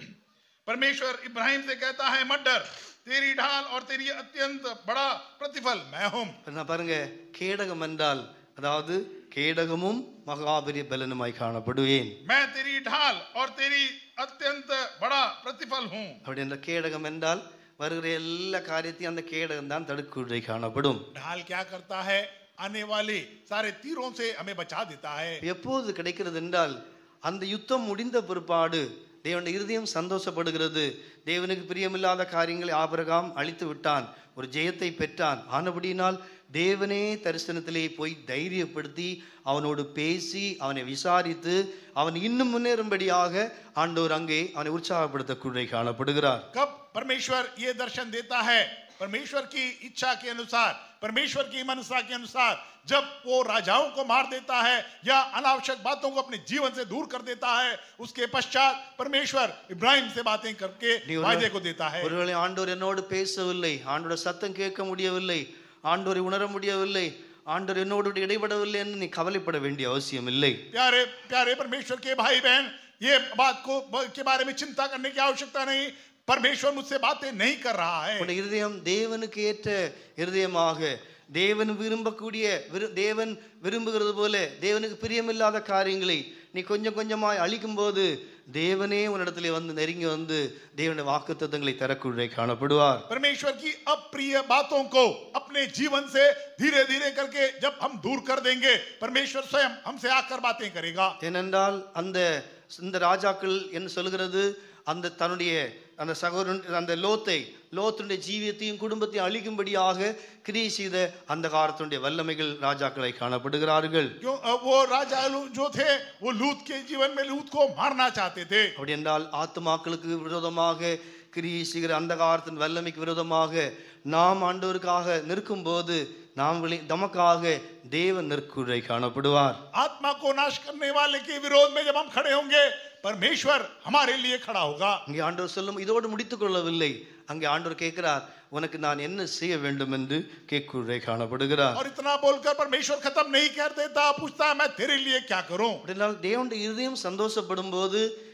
परमेश्वर इब्राहिम से कहता है मत डर तेरी ढाल और तेरी अत्यंत बड़ा प्रतिफल मैं हूं நான் பாருங்க கேடகம் என்றால் அதாவது கேடகமும் மகா பெரிய பலனுமாய் காணப்படுவேன் मैं तेरी ढाल और तेरी अत्यंत बड़ा प्रतिफल हूं அப்படி என்ற கேடகம் என்றால் வருகிற எல்லா காரியத்தையும் அந்த கேடகம் தான் தடுக்குறை காணப்படும் ढाल क्या करता है आने वाले सारे तीरों से हमें बचा देता है எப்போது கிடைக்கிறது என்றால் அந்த யுத்தம் முடிந்த பிற்பாடு தேவனுடைய இருதயம் சந்தோஷப்படுகிறது தேவனுக்கு பிரியமில்லாத காரியங்களை ஆபிரகாம் அழித்து விட்டான் ஒரு ஜெயத்தை பெற்றான் ஆனபடியினால் தேவனே தரிசனத்திலே போய் தைரியப்படுத்தி அவனோடு பேசி அவனை விசாரித்து அவன் இன்னும் முன்னேறும்படியாக ஆண்டோர் அங்கே அவனை உற்சாகப்படுத்தக்கூடிய காணப்படுகிறார் कब परमेश्वर ये दर्शन देता है परमेश्वर की इच्छा के अनुसार परमेश्वर की मनसा के अनुसार जब वो राजाओं को मार देता है या अनावश्यक बातों को अपने जीवन से दूर कर देता है उसके पश्चात परमेश्वर इब्राहिम से बातें करके நீ ஒரு- वायदे को देता है ஒருவேளை ஆண்டோர் என்னோடு பேசவில்லை ஆண்டோட சத்தம் கேட்க முடியவில்லை ஆண்டோரை உணர முடியவில்லை ஆண்டோர் என்னோடு இடைபடவில்லை என்று நீ கவலைப்பட வேண்டிய அவசியம் இல்லை प्यारे प्यारे परमेश्वर के भाई बहन ये बात को के बारे में चिंता करने की आवश्यकता नहीं परमेश्वर मुझसे बातें नहीं कर रहा है உன்னுடைய இருதயம் தேவனுக்கு ஏற்ற இருதயமாக தேவன் விரும்பக்கூடிய விரு- தேவன் விரும்புகிறது போல தேவனுக்கு பிரியமில்லாத காரியங்களை நீ கொஞ்சம் கொஞ்சமாய் அழிக்கும் போது தேவனே உன்னிடத்திலே வந்து நெருங்கி வந்து தேவனுடைய வாக்குத்தத்தங்களை தரக்கூடிய காணப்படுவார் परमेश्वर की अप्रिय बातों को अपने जीवन से धीरे धीरे करके जब हम दूर कर देंगे परमेश्वर स्वयं हमसे आकर बातें करेगा ஏனென்றால் அந்த இந்த ராஜாக்கள் என்ன சொல்கிறது அந்த தன்னுடைய அந்த சகோதரன் அந்த லோத்தை லோத்துடைய ஜீவியத்தையும் குடும்பத்தையும் அழிக்கும்படியாக கிரியை செய்த அந்த காலத்தினுடைய வல்லமைகள் ராஜாக்களை காணப்படுகிறார்கள் क्यों अ, वो राजा लू- जो थे वो लूत के जीवन में लूत को मारना चाहते थे அப்படி என்றால் ஆத்துமாக்களுக்கு விரோதமாக கிரியை செய்கிற அந்த காலத்தின் வல்லமைக்கு விரோதமாக நாம் ஆண்டவருக்காக நிற்கும் போது நாம் விளை- நமக்காக தேவன் நிற்குறை காணப்படுவார் आत्मा को नाश करने वाले के विरोध में जब हम खड़े होंगे परमेश्वर हमारे लिए खड़ा होगा அங்கே ஆண்டவர் சொல்லும் இதோடு முடித்துக் கொள்ளவில்லை அங்கே ஆண்டவர் கேட்கிறார் உனக்கு நான் என்ன செய்ய வேண்டும் என்று கேட்குறை காணப்படுகிறார் और इतना बोलकर परमेश्वर खत्म नहीं कर देता पूछता है मैं तेरे लिए क्या करूं அப்படினால் தேவனுடைய இருதயம் சந்தோஷப்படும் போது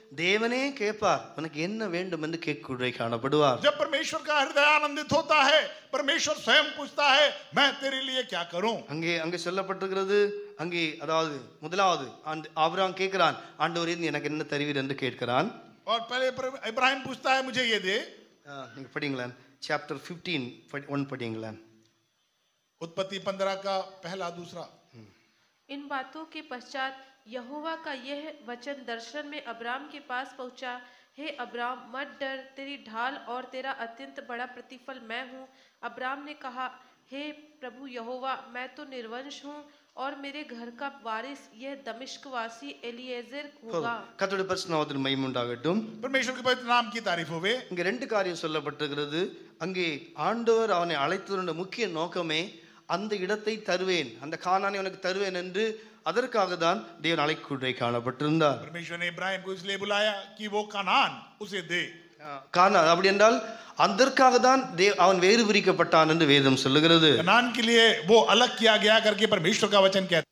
தேவனே கேட்பார் உனக்கு என்ன வேண்டும் என்று கேட்குறை காணப்படுவார் जब परमेश्वर का हृदय आनंदित होता है परमेश्वर स्वयं पूछता है मैं तेरे लिए क्या करूं அங்கே அங்கே சொல்லப்பட்டிருக்கிறது அங்கே அதாவது முதலாவது ஆண்டு ஆபிரகாம் கேட்கிறான் ஆண்டவரே நீ எனக்கு என்ன தருவீர் என்று கேட்கிறான் और पहले पर- इब्राहिम पूछता है मुझे ये दे ஆ, நீங்க படிங்களேன் சாப்டர் ஃபிஃப்டீன் ஒன் படிங்களேன் उत्पत्ति पंद्रह का पहला दूसरा इन बातों के पश्चात यहोवा का यह वचन दर्शन में अब्राम के पास पहुंचा हे अब्राम मत डर तेरी ढाल और तेरा अत्यंत बड़ा प्रतिफल मैं हूँ अब्राम ने कहा हे प्रभु यहोवा मैं तो निर्वंश हूँ और मेरे घर का वारिस यह दमिश्कवासी एलिएजर होगा கத்தோட பரிசுநாமத்தின் மையம் உண்டாகட்டும் परमेश्वर के पवित्र नाम की तारीफ होवे இங்க ரெண்டு காரியம் சொல்லப்பட்டிருக்கிறது அங்கே ஆண்டவர் அவனை அழைத்ததனுடைய முக்கிய நோக்கமே அந்த இடத்தை தருவேன் அந்த கானானை உனக்கு தருவேன் என்று அதற்காக தான் தேவன் அழைக்குறை காணப்பட்டிருந்தார் परमेश्वर ने इब्राहिम को इसलिए बुलाया कि वो कनान उसे दे கானா அப்படி என்றால் அதற்காக தான் தேவ அவன் வேறு பிரிக்கப்பட்டான் என்று வேதம் சொல்லுகிறது कनान के लिए वो अलग किया गया करके परमेश्वर का वचन कहता है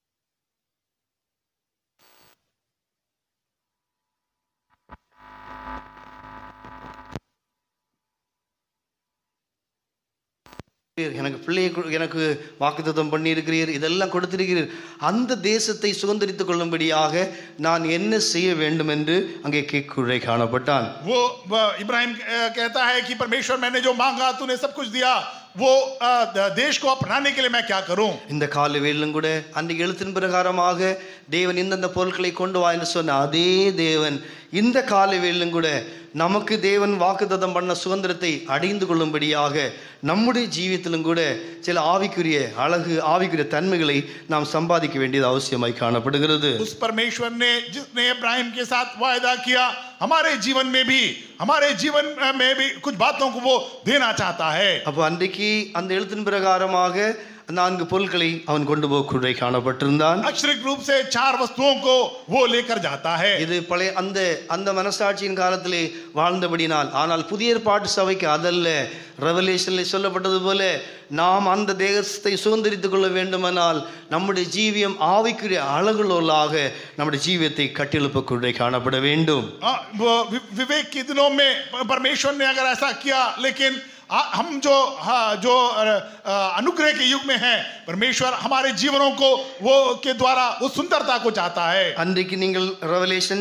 எனக்கு பிள்ளையை கொடு- எனக்கு வாக்குத்தத்தம் பண்ணியிருக்கிறீர் இதெல்லாம் கொடுத்திருக்கிறீர் அந்த தேசத்தை சுதந்திரித்துக் கொள்ளும்படியாக நான் என்ன செய்ய வேண்டும் என்று அங்கே கேக்குறை காணப்பட்டான் वो वो इब्राहिम अ, कहता है कि परमेश्वर मैंने जो मांगा तूने सब कुछ दिया वो अ, द- देश को अपनाने के लिए मैं क्या करूं இந்த கால வேளிலும் கூட அன்றைக்கு எழுத்தின் பிரகாரமாக தேவன் இந்தந்த பொருட்களை கொண்டு வா என்று சொன்ன அதே தேவன் இந்த கால வேளிலும் கூட நமக்கு தேவன் வாக்குத்தத்தம் பண்ண சுதந்திரத்தை அடைந்து கொள்ளும்படியாக நம்முடைய ஜீவியத்திலும் கூட சில ஆவிக்குரிய அழகு ஆவிக்குரிய தன்மைகளை நாம் சம்பாதிக்க வேண்டியது அவசியமாய் காணப்படுகிறது उस परमेश्वर ने जिसने इब्राहिम के साथ वायदा किया हमारे जीवन में भी हमारे जीवन अ, में भी कुछ बातों को वो देना चाहता है அப்போ அன்றைக்கு அந்த எழுத்தின் பிரகாரமாக நான்கு பொருட்களை அவன் கொண்டு போகக்கூடிய காணப்பட்டிருந்தான் अक्षरिक रूप से चार वस्तुओं को वो लेकर जाता है இது பழைய அந்த அந்த மனசாட்சியின் காலத்திலே வாழ்ந்தபடினால் ஆனால் புதிய ஏற்பாட்டு சபைக்கு அதல்ல ரெவலேஷன்ல சொல்லப்பட்டது போல நாம் அந்த தேசத்தை சுதந்திரித்துக் கொள்ள வேண்டுமானால் நம்முடைய ஜீவியம் ஆவிக்குரிய அழகுள்ளவர்களாக நம்முடைய ஜீவியத்தை கட்டியெழுப்பக்கூடிய காணப்பட வேண்டும் हाँ, वो वि- विवेक के दिनों में प- परमेश्वर ने अगर ऐसा किया लेकिन आ- हम जो हाँ, जो अ, अ, अनुग्रह के युग में हैं परमेश्वर हमारे जीवनों को वो के द्वारा उस सुंदरता को चाहता है அன்றைக்கு நீங்கள் ரெவலேஷன்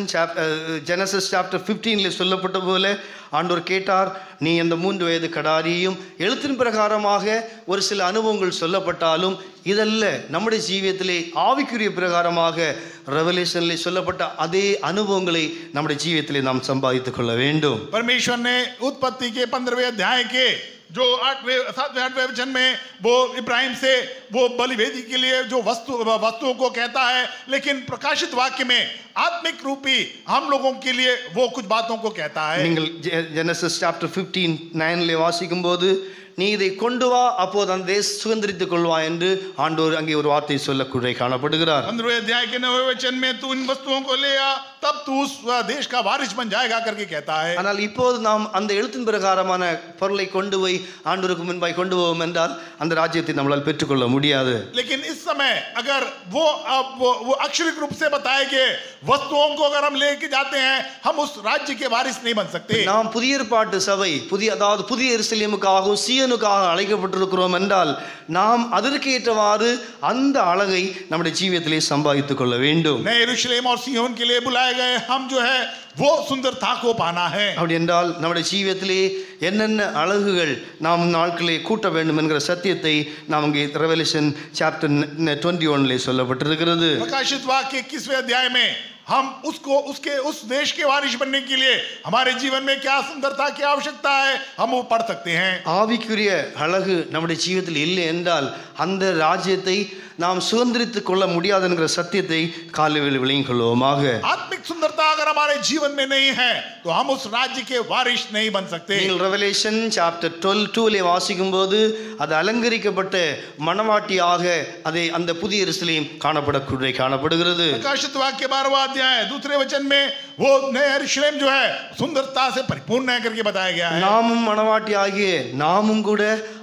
ஜெனசஸ் சாப்டர் ஃபிஃப்டீன்ல சொல்லப்பட்ட போல ஆண்டவர் கேட்டார் நீ அந்த மூன்று வயது கடாரியும் எழுத்தின் பிரகாரமாக ஒரு சில அனுபவங்கள் சொல்லப்பட்டாலும் இதல்ல நம்முடைய ஜீவியத்திலே ஆவிக்குரிய பிரகாரமாக ரெவலேஷன்ல சொல்லப்பட்ட அதே அனுபவங்களை நம்முடைய ஜீவியத்திலே நாம் சம்பாதித்துக் கொள்ள வேண்டும் परमेश्वर ने उत्पत्ति के पंद्रहवें अध्याय के जो आठवें सातवें आठवें वचन में वो इब्राहिम से वो बलिवेदी के लिए जो वस्तु वस्तुओं को कहता है लेकिन प्रकाशित वाक्य में आत्मिक रूपी हम लोगों के लिए वो कुछ बातों को कहता है நீங்கள் ஜெனசஸ் சாப்டர் ஃபிஃப்டீன் நைன்ல வாசிக்கும் போது நீ இதை கொண்டு வா அப்போது அந்த தேச சுதந்திரித்துக் கொள்வா என்று ஆண்டவர் அங்கே ஒரு வார்த்தை சொல்லக்கூடிய காணப்படுகிறார் पंद्रहवें अध्याय के नवे वचन में तू इन वस्तुओं को ले आ तब तू उस देश का वारिस बन जाएगा करके कहता है ஆனால் இப்போது நாம் அந்த எழுத்தின் பிரகாரமான பொருளை கொண்டு போய் ஆண்டவருக்கு முன்பாய் கொண்டு போவோம் என்றால் அந்த ராஜ்யத்தை நம்மளால் பெற்றுக்கொள்ள முடியாது लेकिन इस समय अगर वो अब वो, वो अक्षरिक रूप से बताए गए वस्तुओं को अगर हम लेके जाते हैं हम उस राज्य के वारिस नहीं बन सकते நாம் புதிய ஏற்பாட்டு சபை புதிய அதாவது புதிய எருசலேமுக்காகவும் சீயனுக்காக அழைக்கப்பட்டிருக்கிறோம் என்றால் நாம் அதற்கு ஏற்றவாறு அந்த அழகை நம்முடைய ஜீவியத்திலே சம்பாதித்துக் கொள்ள வேண்டும் नए यरूशलेम और सियोन के लिए बुलाए गए हम जो है वो सुंदरता को पाना है அப்படி என்றால் நம்முடைய ஜீவியத்திலே என்னென்ன அழகுகள் நாம் நாட்களே கூட்ட வேண்டும் என்கிற சத்தியத்தை நாம் இங்கே ரெவலேஷன் சாப்டர் டுவெண்ட்டி ஒன்லே சொல்லப்பட்டிருக்கிறது प्रकाशित वाक्य इक्कीसवें अध्याय में हम उसको उसके उस देश के वारिश बनने के लिए हमारे जीवन में क्या सुंदरता की आवश्यकता है हम वो पढ़ सकते हैं ஆவிக்குரிய அழகு நம்முடைய ஜீவியத்தில் இல்லை என்றால் அந்த ராஜ்யத்தை நாம் சுதந்திரித்துக் கொள்ள முடியாது என்கிற சத்தியத்தை காலையில் விளங்கிக் கொள்வோமாக आत्मिक सुंदरता अगर हमारे जीवन में नहीं है तो हम उस राज्य के वारिश नहीं बन सकते நீங்கள் ரெவலேஷன் சாப்டர் டுவெல் டூலே வாசிக்கும் போது அது அலங்கரிக்கப்பட்ட மணவாட்டியாக அதை அந்த புதிய எருசலேம் காணப்படக்கூடிய காணப்படுகிறது प्रकाशित वाक्य बारहवा अध्याय दूसरे वचन में वो नए यरूशलेम जो है सुंदरता से परिपूर्ण है करके बताया गया है நாமும் மணவாட்டி ஆகிய நாமும் கூட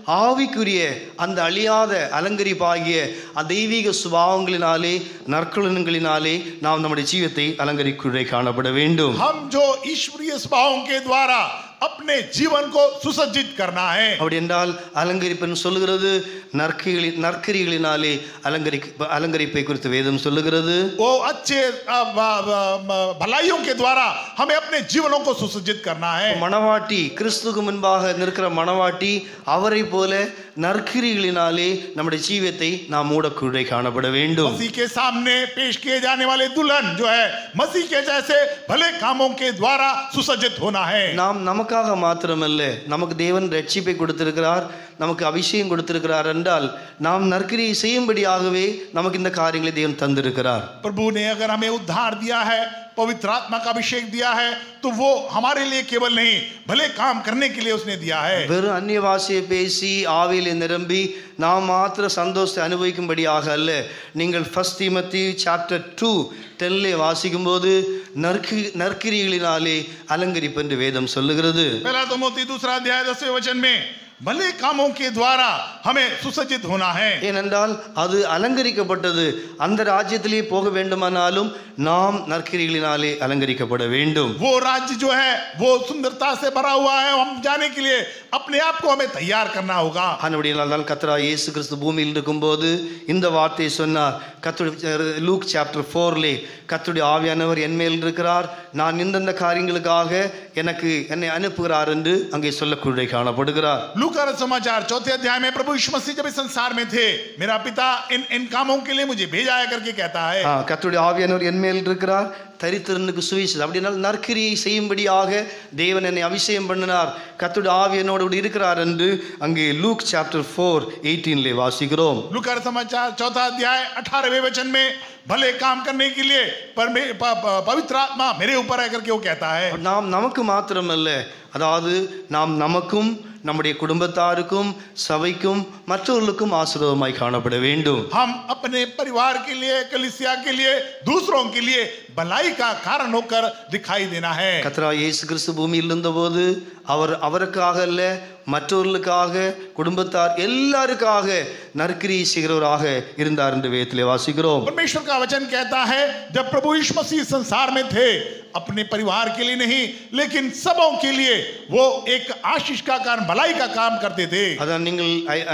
ஆவிக்குரிய அந்த அழியாத அலங்கரிப்பாகிய அந்த தெய்வீக சுபாவங்களினாலே நற்குலன்களினாலே நாம் நம்முடைய ஜீவத்தை அலங்கரிக்குள்ளே காணப்பட வேண்டும் हम जो ईश्वरीय स्वभावों के द्वारा अपने जीवन को सुसज्जित करना है அப்படி என்றால் அலங்கரிப்புன்னு சொல்லுகிறது நற்கிகளின் நற்கரிகளினாலே அலங்கரி அலங்கரிப்பை குறித்து வேதம் சொல்லுகிறது वो अच्छे अ, ब- ब- भलाइयों के द्वारा हमें अपने जीवनों को सुसज्जित करना है மணவாட்டி கிறிஸ்துக்கு முன்பாக நிற்கிற மணவாட்டி அவரை போல நற்கிரிகளினாலே நம்முடைய ஜீவத்தை நாம் மூடக்குள்ளே காணப்பட வேண்டும் मसीह के सामने पेश किए जाने वाले दुल्हन जो है मसीह के जैसे भले कामों के द्वारा सुसज्जित होना है நாம் நமக்காக மாத்திரமல்ல நமக்கு தேவன் ரட்சிப்பை கொடுத்திருக்கிறார் நமக்கு அபிஷேகம் கொடுத்திருக்கிறார் என்றால் நாம் நற்கிரியை செய்யும்படியாகவே நமக்கு இந்த காரியங்களை தேவன் தந்திருக்கிறார் प्रभु ने अगर हमें उद्धार दिया है पवित्र आत्मा का अभिषेक दिया है तो वो हमारे लिए केवल नहीं भले काम करने के लिए उसने दिया है வெறும் அந்நிய பாஷையை பேசி ஆவியிலே நிரம்பி நாம் மாத்திர சந்தோஷத்தை அனுபவிக்கும்படியாக அல்ல நீங்கள் ஃபர்ஸ்ட் தீமத்தி சாப்டர் டூ டெல்லே வாசிக்கும்போது நற்கி நற்கிரிகளினாலே அலங்கரிப்பு என்று வேதம் சொல்லுகிறது पहला तो मोती दूसरा अध्याय दसवें वचन में भले कामों के द्वारा हमें सुसज्जित होना है ஏனென்றால் அது அலங்கரிக்கப்பட்டது அந்த ராஜ்யத்திலே போக வேண்டுமானாலும் நாம் நற்கிரிகளினாலே அலங்கரிக்கப்பட வேண்டும் वो राज्य जो है वो सुंदरता से भरा हुआ है हम जाने के लिए अपने आप को हमें तैयार करना होगा ஆனபடியால் தான் கத்ரா இயேசு கிறிஸ்து பூமியில் இருக்கும்போது இந்த வார்த்தையை சொன்னார் கத்துடைய லூக் சாப்டர் ஃபோர்லே கத்துடைய ஆவியானவர் என் மேல் இருக்கிறார் நான் இந்தந்த காரியங்களுக்காக எனக்கு என்னை அனுப்புகிறார் என்று அங்கே சொல்லக்கூடிய காணப்படுகிறார் लूका समाचार चौथे अध्याय में प्रभु यीशु मसीह जब इस संसार में थे मेरा पिता इन इन कामों के लिए मुझे भेजा है करके कहता है ஆ, கர்த்தருடைய ஆவியானவர் என் மேல் இருக்கிறார் தரித்திரனுக்கு சுவிசேஷம் அப்படினால் நற்கிரியை செய்யும்படியாக தேவன் என்னை அபிஷேகம் பண்ணினார் கர்த்தருடைய ஆவியனோடு கூட இருக்கிறார் என்று அங்கே லூக் சாப்டர் ஃபோர் எயிட்டீன்லே வாசிக்கிறோம் लुकार समाचार चौथा अध्याय अठारहवें वचन में भले काम करने के लिए परमे प- प- पवित्र आत्मा मेरे ऊपर है करके वो कहता है நாம் நமக்கு மாத்திரமல்ல அதாவது நாம் நமக்கும் நம்முடைய குடும்பத்தாருக்கும் சபைக்கும் மற்றவர்களுக்கும் ஆசீர்வாதமாய் காணப்பட வேண்டும் हम अपने परिवार के लिए कलिसिया के लिए दूसरों के लिए भलाई का कारण होकर दिखाई देना है கத்ரா இயேசு கிறிஸ்து பூமியில் இருந்தபோது அவர் அவருக்காக அல்ல மற்றவர்களுக்காக குடும்பத்தார் எல்லாருக்காக நற்கிரியை செய்கிறவராக இருந்தார் என்று வேதத்திலே வாசிக்கிறோம் परमेश्वर का वचन कहता है जब प्रभु यीशु मसीह संसार में थे अपने परिवार के लिए नहीं लेकिन सबों के लिए वो एक आशीष का कारण भलाई का काम करते थे அதான் நீங்கள்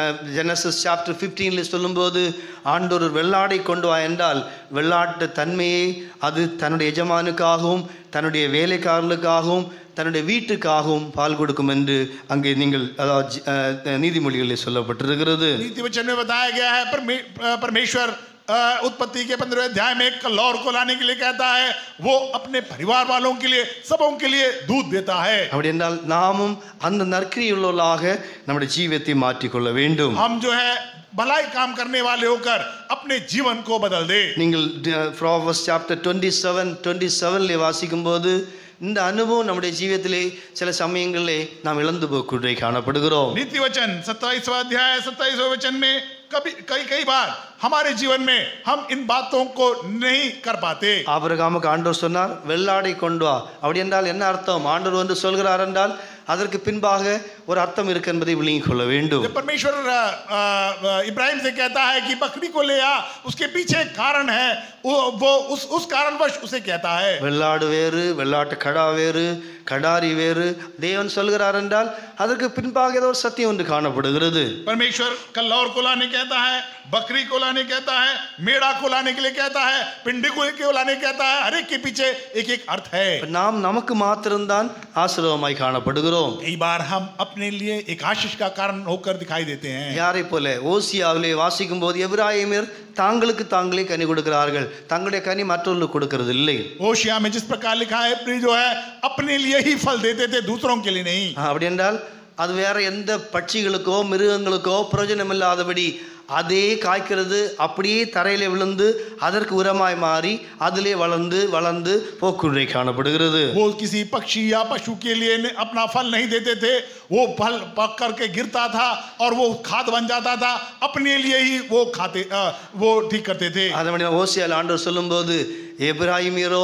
ஜெனசஸ் சாப்டர் ஃபிஃப்டீனில் சொல்லும்போது ஆண்டோர் ஒரு வெள்ளாடை கொண்டு வா என்றால் வெள்ளாட்டு தன்மையை அது தன்னுடைய எஜமானுக்காகவும் தன்னுடைய வேலைக்காரர்களுக்காகவும் தன்னுடைய வீட்டுக்காகவும் பால் கொடுக்கும் என்று அங்கே நீங்கள் அதாவது ஜ- அஹ், நீதிமொழிகளில் சொல்லப்பட்டிருக்கிறது नीति वचन में बताया गया है परमे- परमेश्वर अ, उत्पत्ति के पंद्रह अध्याय में कलौर को लाने के लिए कहता है वो अपने परिवार वालों के लिए सबों के लिए दूध देता है அப்படி என்றால் நாமும் அந்த நற்கிரியுள்ளவர்களாக நம்முடைய ஜீவத்தை மாற்றிக்கொள்ள வேண்டும் हम जो है भलाई काम करने वाले होकर अपने जीवन को बदल दे நீங்கள் Proverbs chapter twenty seven twenty செவனில் வாசிக்கும்போது இந்த அனுபவம் நம்முடைய ஜீவியத்திலே சில சமயங்களிலே நாம் இழந்து போக்குள்ளே காணப்படுகிறோம் नीति वचन सत्ताईसवा अध्याय सत्ताईसवें वचन में कभी कई कई बार हमारे जीवन में हम इन बातों को नहीं कर पाते ஆபிரகாமுக்கு ஆண்டவர் சொன்னார் வெள்ளாடை கொண்டு வா அப்படி என்றால் என்ன அர்த்தம் ஆண்டவர் வந்து சொல்கிறார் என்றால் அதற்கு பின்பாக ஒரு அர்த்தம் இருக்கு என்பதை விளங்கிக் கொள்ள வேண்டும் जब परमेश्वर अ, अ, इब्राहिम से कहता है कि बकरी को ले आ उसके पीछे एक कारण है वो वो उस उस कारणवश उसे कहता है வெள்ளாடு வேறு வெள்ளாட்டு கடா வேறு கடாரி வேறு தேவன் சொல்கிறார் என்றால் அதற்கு பின்பாக ஏதோ ஒரு சத்தியம் ஒன்று காணப்படுகிறது परमेश्वर कल्लौर को लाने कहता है बकरी को लाने कहता है मेढ़ा को लाने के लिए कहता है पिंडी को को लाने कहता है हर एक के पीछे एक एक अर्थ है நாம் நமக்கு மாத்திரம்தான் ஆசீர்வாதமாய் காணப்படுகிறோம் कई बार हम अपने लिए एक आशीष का कारण होकर दिखाई देते हैं யாரை போல ஓசியாவிலே வாசிக்கும் போது எபிராயிமர் தாங்களுக்கு தாங்களே கனி கொடுக்கிறார்கள் தங்களுடைய கனி மற்றவர்களுக்கு கொடுக்கிறது இல்லை ओशिया में जिस प्रकार लिखा है प्रिय जो है अपने लिए ही फल देते थे दूसरों के लिए नहीं அப்படி என்றால் அது வேற எந்த பட்சிகளுக்கோ மிருகங்களுக்கோ பிரயோஜனம் இல்லாதபடி அதே காய்க்கிறது அப்படியே தரையில விழுந்து அதற்கு உரமாய் மாறி அதிலே வளர்ந்து வளர்ந்து போக்குறை காணப்படுகிறது वो किसी पक्षी या पशु के लिए न- अपना फल नहीं देते थे वो फल पक करके गिरता था और वो खाद बन जाता था अपने लिए ही वो खाते अ, वो ठीक करते थे அதனுடைய ஓசியால் ஆண்டவர் சொல்லும்போது எபிராயிமியரோ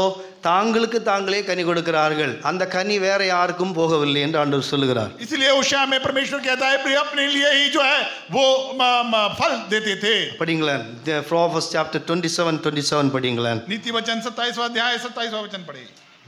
தாங்களுக்கு தாங்களே கனி கொடுக்கிறார்கள் அந்த கனி வேற யாருக்கும் போகவில்லை என்று ஆண்டவர் சொல்லுகிறார் इसलिए उषा में परमेश्वर कहता है प्रिय अपने लिए ही जो है वो म, म, फल देते थे படிங்களேன் Proverbs chapter twenty seven twenty seven படிங்களேன் नीति वचन सत्ताईसवा अध्याय सत्ताईसवा वचन पढ़े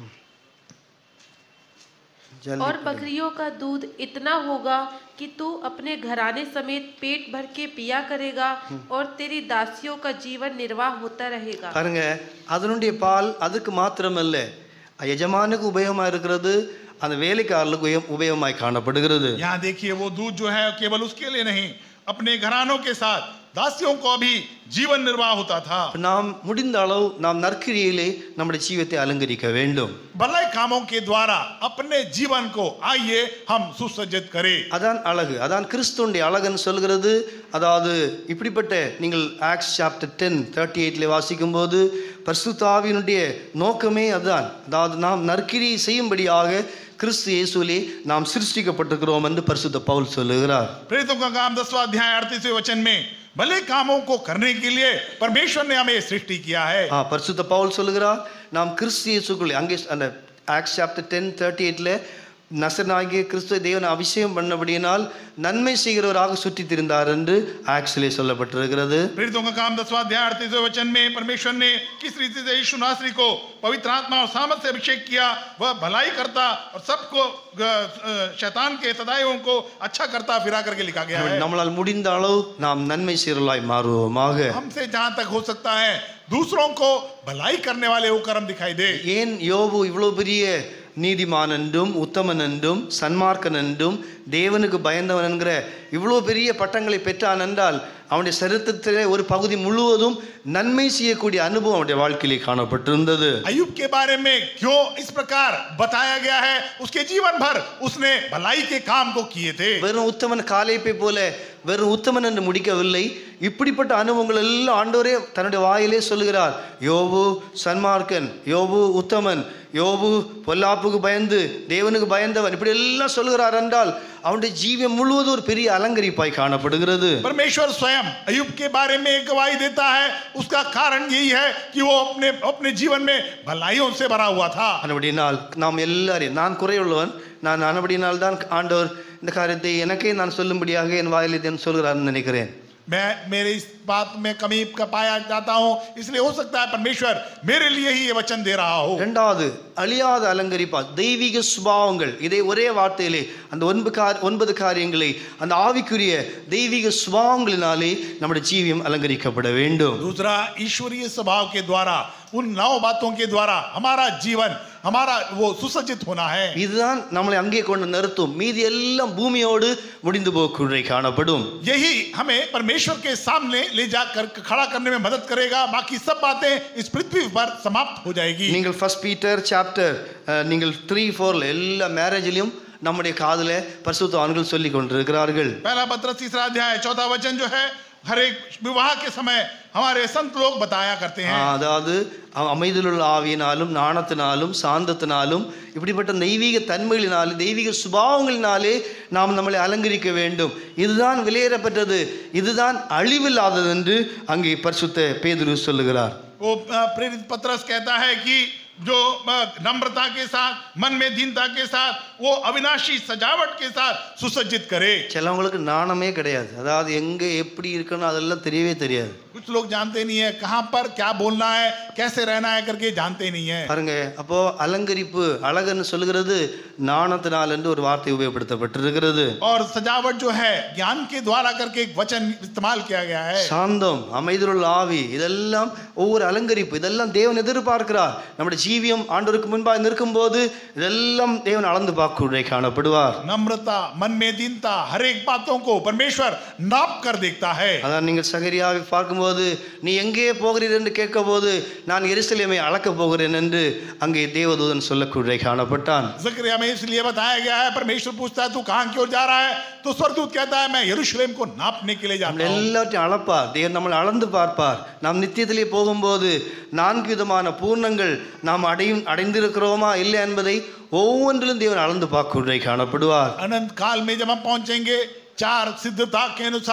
ஜல்தி और बकरियों का दूध इतना होगा कि तू अपने घराने समेत पेट भर के पिया करेगा और तेरी दासियों का जीवन निर्वाह होता रहेगा பாருங்க அதனுடைய பால் அதுக்கு மாத்திரமல்ல எஜமானுக்கு உபயோகமாக இருக்கிறது அந்த வேலைக்காரர்களுக்கு உபயம் உபயோகமாய் காணப்படுகிறது यहाँ देखिए वो दूध जो है केवल उसके लिए नहीं अपने घरानों के साथ दासियों को भी जीवन निर्वाह होता था நாம் முடிந்த அளவு நாம் நற்கிரியிலே நம்முடைய ஜீவத்தை அலங்கரிக்க வேண்டும் भलाई कामों के द्वारा अपने जीवन को आइए हम सुसज्जित करें அதான் அழகு அதான் கிறிஸ்துவனுடைய அழகுன்னு சொல்கிறது அதாவது இப்படிப்பட்ட நீங்கள் ஆக்ஸ் சாப்டர் டென் தேர்ட்டி எயிட்ல வாசிக்கும்போது பரிசுத்தாவினுடைய நோக்கமே அதுதான் அதாவது நாம் நற்கிரி செய்யும்படியாக கிறிஸ்து இயேசுவிலே நாம் சிருஷ்டிக்கப்பட்டிருக்கிறோம் என்று பரிசுத்த பவுல் சொல்லுகிறார் प्रेरितों का काम दसवां अध्याय अड़तीसवें वचन में भले कामों को करने के लिए परमेश्वर ने हमें सृष्टि किया है ஆ பரிசுத்த பவுல் சொல்லுகிறார் நாம் கிறிஸ்து இயேசுக்குள்ளே அங்கே அந்த ஆக்ஸ் சாப்டர் டென் தேர்ட்டி எயிட்டில் நசனாகிய கிறிஸ்துவ தேவனை அபிஷேகம் பண்ணபடியினால் நன்மை செய்கிறவராக சுற்றித் திரிந்தார் என்று ஆக்ஸிலே சொல்லப்பட்டிருக்கிறது प्रेरितों का काम दसवां अध्याय अड़तीसवें वचन में परमेश्वर ने किस रीति से यीशु नासरी को पवित्र आत्मा और सामर्थ से अभिषेक किया वह भलाई करता और सबको अ, अ, शैतान के सदाइयों को अच्छा करता फिरा करके लिखा गया है நம்மளால் முடிந்த அளவு நாம் நன்மை செய்கிறவர்களாய் மாறுவோமாக हमसे जहां तक हो सकता है दूसरों को भलाई करने वाले वो कर्म दिखाई दे ஏன் யோபு இவ்வளோ பெரிய நீதிமான் என்றும் உத்தமன் என்றும் சன்மார்க்கன் என்றும் தேவனுக்கு பயந்தவன் என்கிற இவ்வளோ பெரிய பட்டங்களை பெற்றான் என்றால் அவனுடைய சரித்திரத்திலே ஒரு பகுதி முழுவதும் நன்மை செய்யக்கூடிய அனுபவம் அவனுடைய வாழ்க்கையிலே காணப்பட்டிருந்தது अयुब के बारे में क्यों इस प्रकार बताया गया है उसके जीवन भर उसने भलाई के काम को किए थे வெறும் உத்தமன் காலைப்பை போல வெறும் உத்தமன் என்று முடிக்கவில்லை இப்படிப்பட்ட அனுபவங்கள் எல்லாம் ஆண்டவரே தன்னுடைய வாயிலே சொல்லுகிறார் யோபு சன்மார்க்கன் யோபு உத்தமன் யோபு பொல்லாப்புக்கு பயந்து தேவனுக்கு பயந்தவன் இப்படி எல்லாம் சொல்லுகிறார் என்றால் அவனுடைய ஜீவியம் முழுவதும் ஒரு பெரிய அலங்கரிப்பாய் காணப்படுகிறது परमेश्वर स्वयं अयुब के बारे में एक गवाही देता है उसका कारण यही है कि वो अपने अपने जीवन में भलाइयों से भरा हुआ था அப்படினால் நாம் எல்லாரையும் நான் குறையுள்ளவன் நான் ஆனபடினால் தான் ஆண்டவர் இந்த காரியத்தை எனக்கே நான் சொல்லும்படியாக என் வாயிலே தேவன் சொல்கிறார்னு நினைக்கிறேன் मैं मेरे इस बात में कमी का पाया जाता हूं इसलिए हो सकता है परमेश्वर मेरे लिए ही ये वचन दे रहा हो இரண்டாவது அழியாத அலங்கரிப்பா தெய்வீக சுபாவங்கள் இதை ஒரே வார்த்தையிலே அந்த ஒன்பது கார் ஒன்பது காரியங்களை அந்த ஆவிக்குரிய தெய்வீக சுபாவங்களினாலே நம்முடைய ஜீவியம் அலங்கரிக்கப்பட வேண்டும் दूसरा ईश्वरीय स्वभाव के द्वारा उन नौ बातों के द्वारा हमारा जीवन हमारा वो सुसज्जित होना है இதுதான் நம்மளை அங்கே கொண்டு நிறுத்தும் மீதி எல்லாம் பூமியோடு முடிந்து போக்குறை காணப்படும் यही हमें परमेश्वर के सामने ले जाकर खड़ा करने में मदद करेगा बाकी सब बातें इस पृथ्वी पर समाप्त हो जाएगी நீங்கள் ஃபர்ஸ்ட் பீட்டர் சாப்டர் நீங்கள் த்ரீ ஃபோரில் எல்லா மேரேஜ்லையும் நம்முடைய காதில் பரிசுத்தவான்கள் சொல்லி கொண்டிருக்கிறார்கள் पहला पत्र तीसरा अध्याय चौथा वचन जो है हर एक विवाह के समय हमारे संत लोग बताया करते ஆ, हैं அதாவது அ- அமைதியிலுள்ள ஆவியினாலும் நாணத்தினாலும் சாந்தத்தினாலும் இப்படிப்பட்ட தெய்வீக தன்மைகளினாலே தெய்வீக சுபாவங்களினாலே நாம் நம்மளை அலங்கரிக்க வேண்டும் இதுதான் விலையேறப்பட்டது இதுதான் அழிவில்லாதது என்று அங்கே பரிசுத்த பேதுரு சொல்லுகிறார் वो अ, प्रेरित पत्रस कहता है कि जो अ, नम्रता के साथ मन में दीनता के साथ वो अविनाशी सजावट के साथ सुसज्जित करे சிலவங்களுக்கு நாணமே கிடையாது அதாவது எங்கே எப்படி இருக்கணும் அதெல்லாம் தெரியவே தெரியாது कुछ लोग जानते नहीं है कहाँ पर क्या बोलना है कैसे रहना है करके जानते नहीं है பாருங்க அப்போ அலங்கரிப்பு அழகுன்னு சொல்லுகிறது நாணத்தினால் என்று ஒரு வார்த்தை உபயோகப்படுத்தப்பட்டிருக்கிறது और सजावट जो है ज्ञान के द्वारा करके एक वचन इस्तेमाल किया गया है சாந்தம் அமைதியுள்ள ஆவி இதெல்லாம் ஒவ்வொரு அலங்கரிப்பு இதெல்லாம் தேவன் எதிர்பார்க்கிறார் நம்முடைய ஜீவியம் ஆண்டவருக்கு முன்பாக நிற்கும்போது இதெல்லாம் தேவன் அளந்து பார்க்க காணப்படுவார் नम्रता मन में दीनता हर एक बातों को परमेश्वर नाप कर देखता है அதான் நீங்கள் சகரியாவை பார்க்கும்போது நீ எங்கே போகிறீர் என்று கேட்கும்போது நான் எருசலேமை அளக்கப் போகிறேன் என்று அங்கே தேவதூதன் சொல்லக்கூடிய காணப்பட்டான் जिक्रिया में इसलिए बताया गया है परमेश्वर पूछता है तू कहाँ की ओर जा रहा है तो स्वर्गदूत कहता है मैं यरूशलेम को नापने के लिए நம்மளை जाता हूँ எல்லாத்தையும் அளப்பார் தேவன் நம்மளை அளந்து பார்ப்பார் நாம் நித்தியத்திலே போகும்போது நான்கு விதமான பூர்ணங்கள் நாம் அடையும் அடைந்திருக்கிறோமா இல்லை என்பதை ஒவ்வொன்றிலும் தேவன் அளந்து பார்க்க காணப்படுவார் अनंत काल में जब हम पहुंचेंगे चार सिद्धता के अनुसार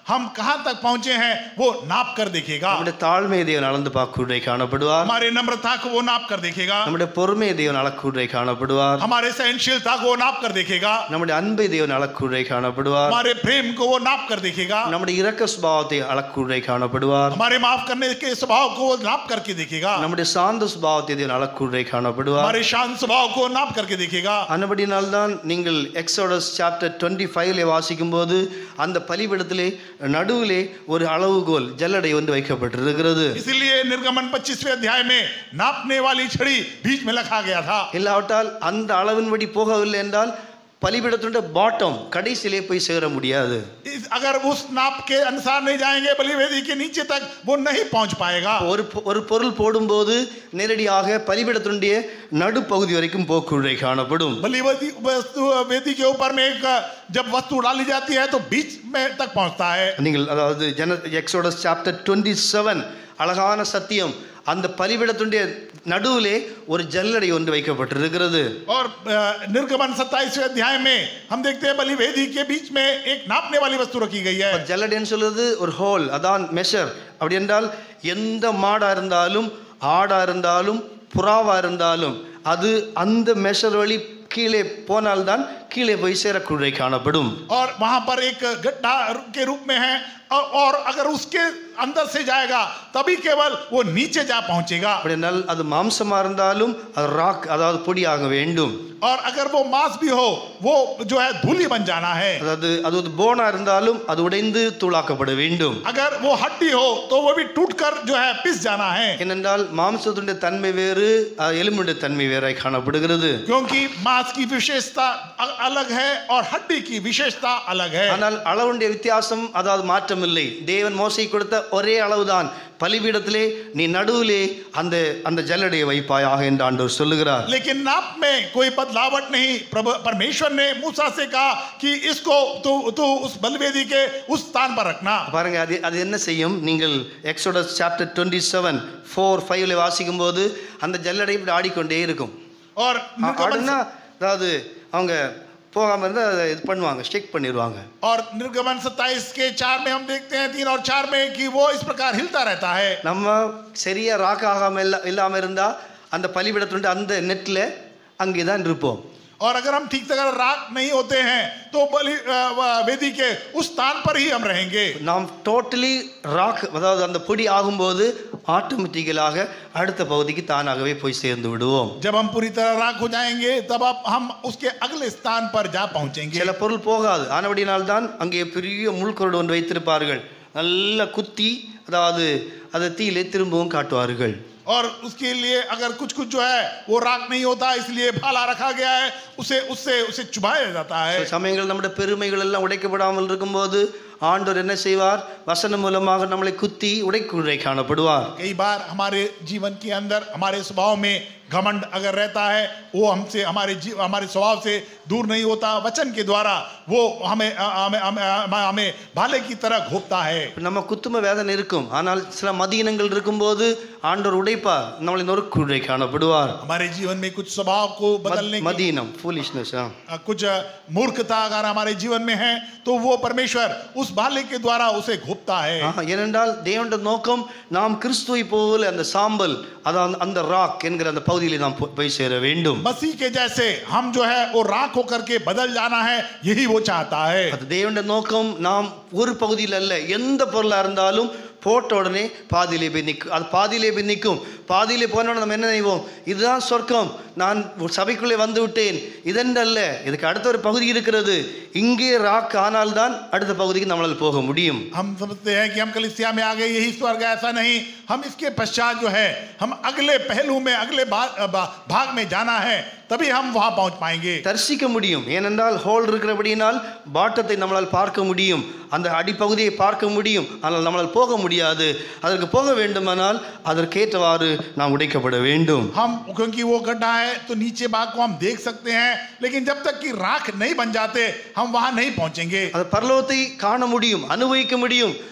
हम कहां तक पहुंचे हैं वो नाप कर देखेगा நம்முடைய தாழ்மையை தேவன் அளந்து பார்க்கக்கூடை காணப்படுவார் हमारे नम्रता को वो नाप कर देखेगा நம்முடைய பொறுமையை தேவன் அளக்கூடை காணப்படுவார் हमारे सहनशीलता को वो नाप कर देखेगा நம்முடைய அன்பை தேவன் அளக்கூடை காணப்படுவார் हमारे प्रेम को वो नाप कर देखेगा நம்முடைய இரக்க சுபாவத்தை அளக்கூடை காணப்படுவார் हमारे माफ करने के स्वभाव को वो नाप करके देखेगा நம்முடைய சாந்த சுபாவத்தை தேவன் அளக்கூடை காணப்படுவார் हमारे शांत स्वभाव को नाप करके देखेगा அன்னபடினால்தான் நீங்கள் எக்ஸோடஸ் சாப்டர் டுவெண்ட்டி ஃபைவ்ல வாசிக்கும் போது அந்த பலிபிடத்திலே நடுவிலே ஒரு அளவுகோல் ஜல்லடை வந்து வைக்கப்பட்டிருக்கிறது इसीलिए निर्गमन 25वें अध्याय में नापने वाली छड़ी बीच में रखा गया था இல்லாவிட்டால் அந்த அளவின்படி போகவில்லை என்றால் பலிபிடத்துடைய பாட்டம் கடைசியிலே போய் சேர முடியாது इस- अगर उस नाप के अनुसार नहीं जाएंगे बलिवेदी के नीचे तक वो नहीं पहुंच पाएगा ஒரு பொ- ஒரு பொருள் போடும்போது நேரடியாக பலிபிடத்துடைய நடுப்பகுதி வரைக்கும் போக்குழை காணப்படும் बलिवेदी वस्तु वेदी के ऊपर में एक जब वस्तु डाली जाती है तो बीच में तक पहुंचता है நீங்கள் அதாவது ஜன எக்ஸோடஸ் சாப்டர் டுவெண்ட்டி செவன் அழகான சத்தியம் அந்த பலிபிடத்துடைய நடுவிலே ஒரு ஜல்லடை ஒன்று வைக்கப்பட்டிருக்கிறது और अ, निर्गमन 27वें अध्याय में हम देखते हैं बलिवेदी के बीच में एक नापने वाली वस्तु रखी गई है ஜல்லடைன்னு சொல்றது ஒரு ஹோல் அதான் மெஷர் அப்படி என்றால் எந்த மாடா இருந்தாலும் ஆடா இருந்தாலும் புறாவா இருந்தாலும் அது அந்த மெஷர் வழி கீழே போனால்தான் கீழே போய் சேரக்குழை காணப்படும் और वहां पर एक गड्ढा के रूप में है और, और अगर उसके अंदर से जाएगा तभी केवल वो नीचे जा पहुंचेगा அப்படி என்றால் அது மாம்சமா இருந்தாலும் அது ராக் அதாவது பொடியாக வேண்டும் और अगर वो मांस भी हो वो जो है धूली बन जाना है அதாவது அது ஒரு போனா இருந்தாலும் அது உடைந்து தூளாக்கப்பட வேண்டும் अगर वो हड्डी हो तो वो भी टूट कर जो है पिस जाना है ஏனென்றால் மாம்சத்துடைய தன்மை வேறு அஹ், எலும்புடைய தன்மை வேறாய் காணப்படுகிறது क्योंकि मांस की विशेषता अ- अलग है और हड्डी की विशेषता अलग है ஆனால் அளவுடைய வித்தியாசம் அதாவது மாற்றம் இல்லை தேவன் மோசை கொடுத்த ஒரே அளவுதான் பலிபீடத்திலே நீ நடுவிலே அந்த அந்த ஜல்லடையை வைப்பாயாக என்று ஆண்டவர் சொல்லுகிறார் लेकिन नाप में कोई बदलावट नहीं प्रभु परमेश्वर ने मूसा से कहा कि इसको तू तू उस बलवेदी के उस स्थान पर रखना பாருங்க அது அது என்ன செய்யும் நீங்கள் Exodus chapter twenty seven four ஃபைவ்ல வாசிக்கும் போது அந்த ஜல்லடை இப்படி ஆடிக்கொண்டே இருக்கும் और ஆ- निर्गमन ஆடுனா அதாவது அவங்க போகாம இருந்தால் அதை இது பண்ணுவாங்க ஸ்டிக் பண்ணிடுவாங்க और निर्गमन 27 के चार में हम देखते हैं तीन और चार में कि वो इस प्रकार हिलता रहता है நம்ம சரியா ராக் ஆகாம இல்ல இல்லாம இருந்தா அந்த பலிபீடத்துடைய அந்த நெட்ல அங்கே தான் இருப்போம் और अगर हम ठीक से अगर राग नहीं होते हैं तो बलि अ, व- वेदी के उस स्थान पर ही हम रहेंगे நாம் டோட்டலி ராக் அதாவது அந்த பொடி ஆகும்போது ஆட்டோமேட்டிக்கலாக அடுத்த பகுதிக்கு தானாகவே போய் சேர்ந்து விடுவோம் जब हम पूरी तरह राग हो जाएंगे तब अब हम उसके अगले स्थान पर जा पहुंचेंगे சில பொருள் போகாது ஆனபடினால்தான் அங்கே பெரிய முள்கொரடு ஒன்று வைத்திருப்பார்கள் நல்லா குத்தி அதாவது அதை தீயிலே திரும்பவும் காட்டுவார்கள் और उसके लिए अगर कुछ कुछ जो है वो राग नहीं होता इसलिए भाला रखा गया है उसे उससे उसे चुभाया जाता है சில சமயங்கள் நம்முடைய பெருமைகள் எல்லாம் உடைக்கப்படாமல் இருக்கும்போது ஆண்டவர் என்ன செய்வார் வசனம் மூலமாக நம்மளை குத்தி உடைக்குழை காணப்படுவார் कई बार हमारे जीवन के अंदर हमारे स्वभाव में घमंड अगर रहता है वो हमसे हमारे जी हमारे स्वभाव से दूर नहीं होता वचन के द्वारा वो हमें हमें हमें हमें, हमें भाले की तरह घोपता है நம்ம குத்தும வேதனை இருக்கும் ஆனால் சில மதியினங்கள் இருக்கும்போது ஆண்டவர் உடைப்பார் நம்மளை நொறுக்குழை காணப்படுவார் हमारे जीवन में कुछ स्वभाव को बदलने की மதீனம் ஃபூலிஷ்னஸ் अ, कुछ मूर्खता अगर हमारे जीवन में है तो वो परमेश्वर उस भाले के द्वारा उसे घोपता है ஏனென்றால் தேவனுடைய நோக்கம் நாம் கிறிஸ்துவை போல அந்த சாம்பல் அதான் அந்த ராக் என்கிற அந்த பகுதியிலே நாம் போ- போய் சேர வேண்டும் मसीह के जैसे हम जो है वो राख होकर के बदल जाना है यही वो चाहता है அது தேவனுடைய நோக்கம் நாம் ஒரு பகுதியில் அல்ல எந்த பொருளா இருந்தாலும் போட்ட உடனே பாதியிலே போய் நிற்கும் அது பாதியிலே போய் நிற்கும் பாதியிலே போன உடனே நம்ம என்ன செய்வோம் இதுதான் சொர்க்கம் நான் சபைக்குள்ளே வந்து விட்டேன் இதென்றல்ல இதுக்கு அடுத்த ஒரு பகுதி இருக்கிறது இங்கே ராக் ஆனால்தான் அடுத்த பகுதிக்கு நம்மளால் போக முடியும் हम समझते हैं कि हम कलिसिया में आ गए यही स्वर्ग है, ऐसा नहीं हम इसके पश्चात जो है हम अगले पहलू में अगले भाग भा- भाग में जाना है तभी हम वहां पहुंच पाएंगे தரிசிக்க முடியும் ஏனென்றால் ஹோல் இருக்கிறபடியினால் பாட்டத்தை நம்மளால் பார்க்க முடியும் அந்த அடிப்பகுதியை பார்க்க முடியும் ஆனால் நம்மளால் போக முடியாது அதற்கு போக வேண்டுமானால் அதற்கேற்றவாறு நாம் உடைக்கப்பட வேண்டும் हम क्योंकि वो गड्ढा है तो नीचे भाग को हम देख सकते हैं लेकिन जब तक कि राख नहीं बन जाते हम वहां नहीं पहुंचेंगे அந்த பரலோகத்தை காண முடியும் அனுபவிக்க முடியும்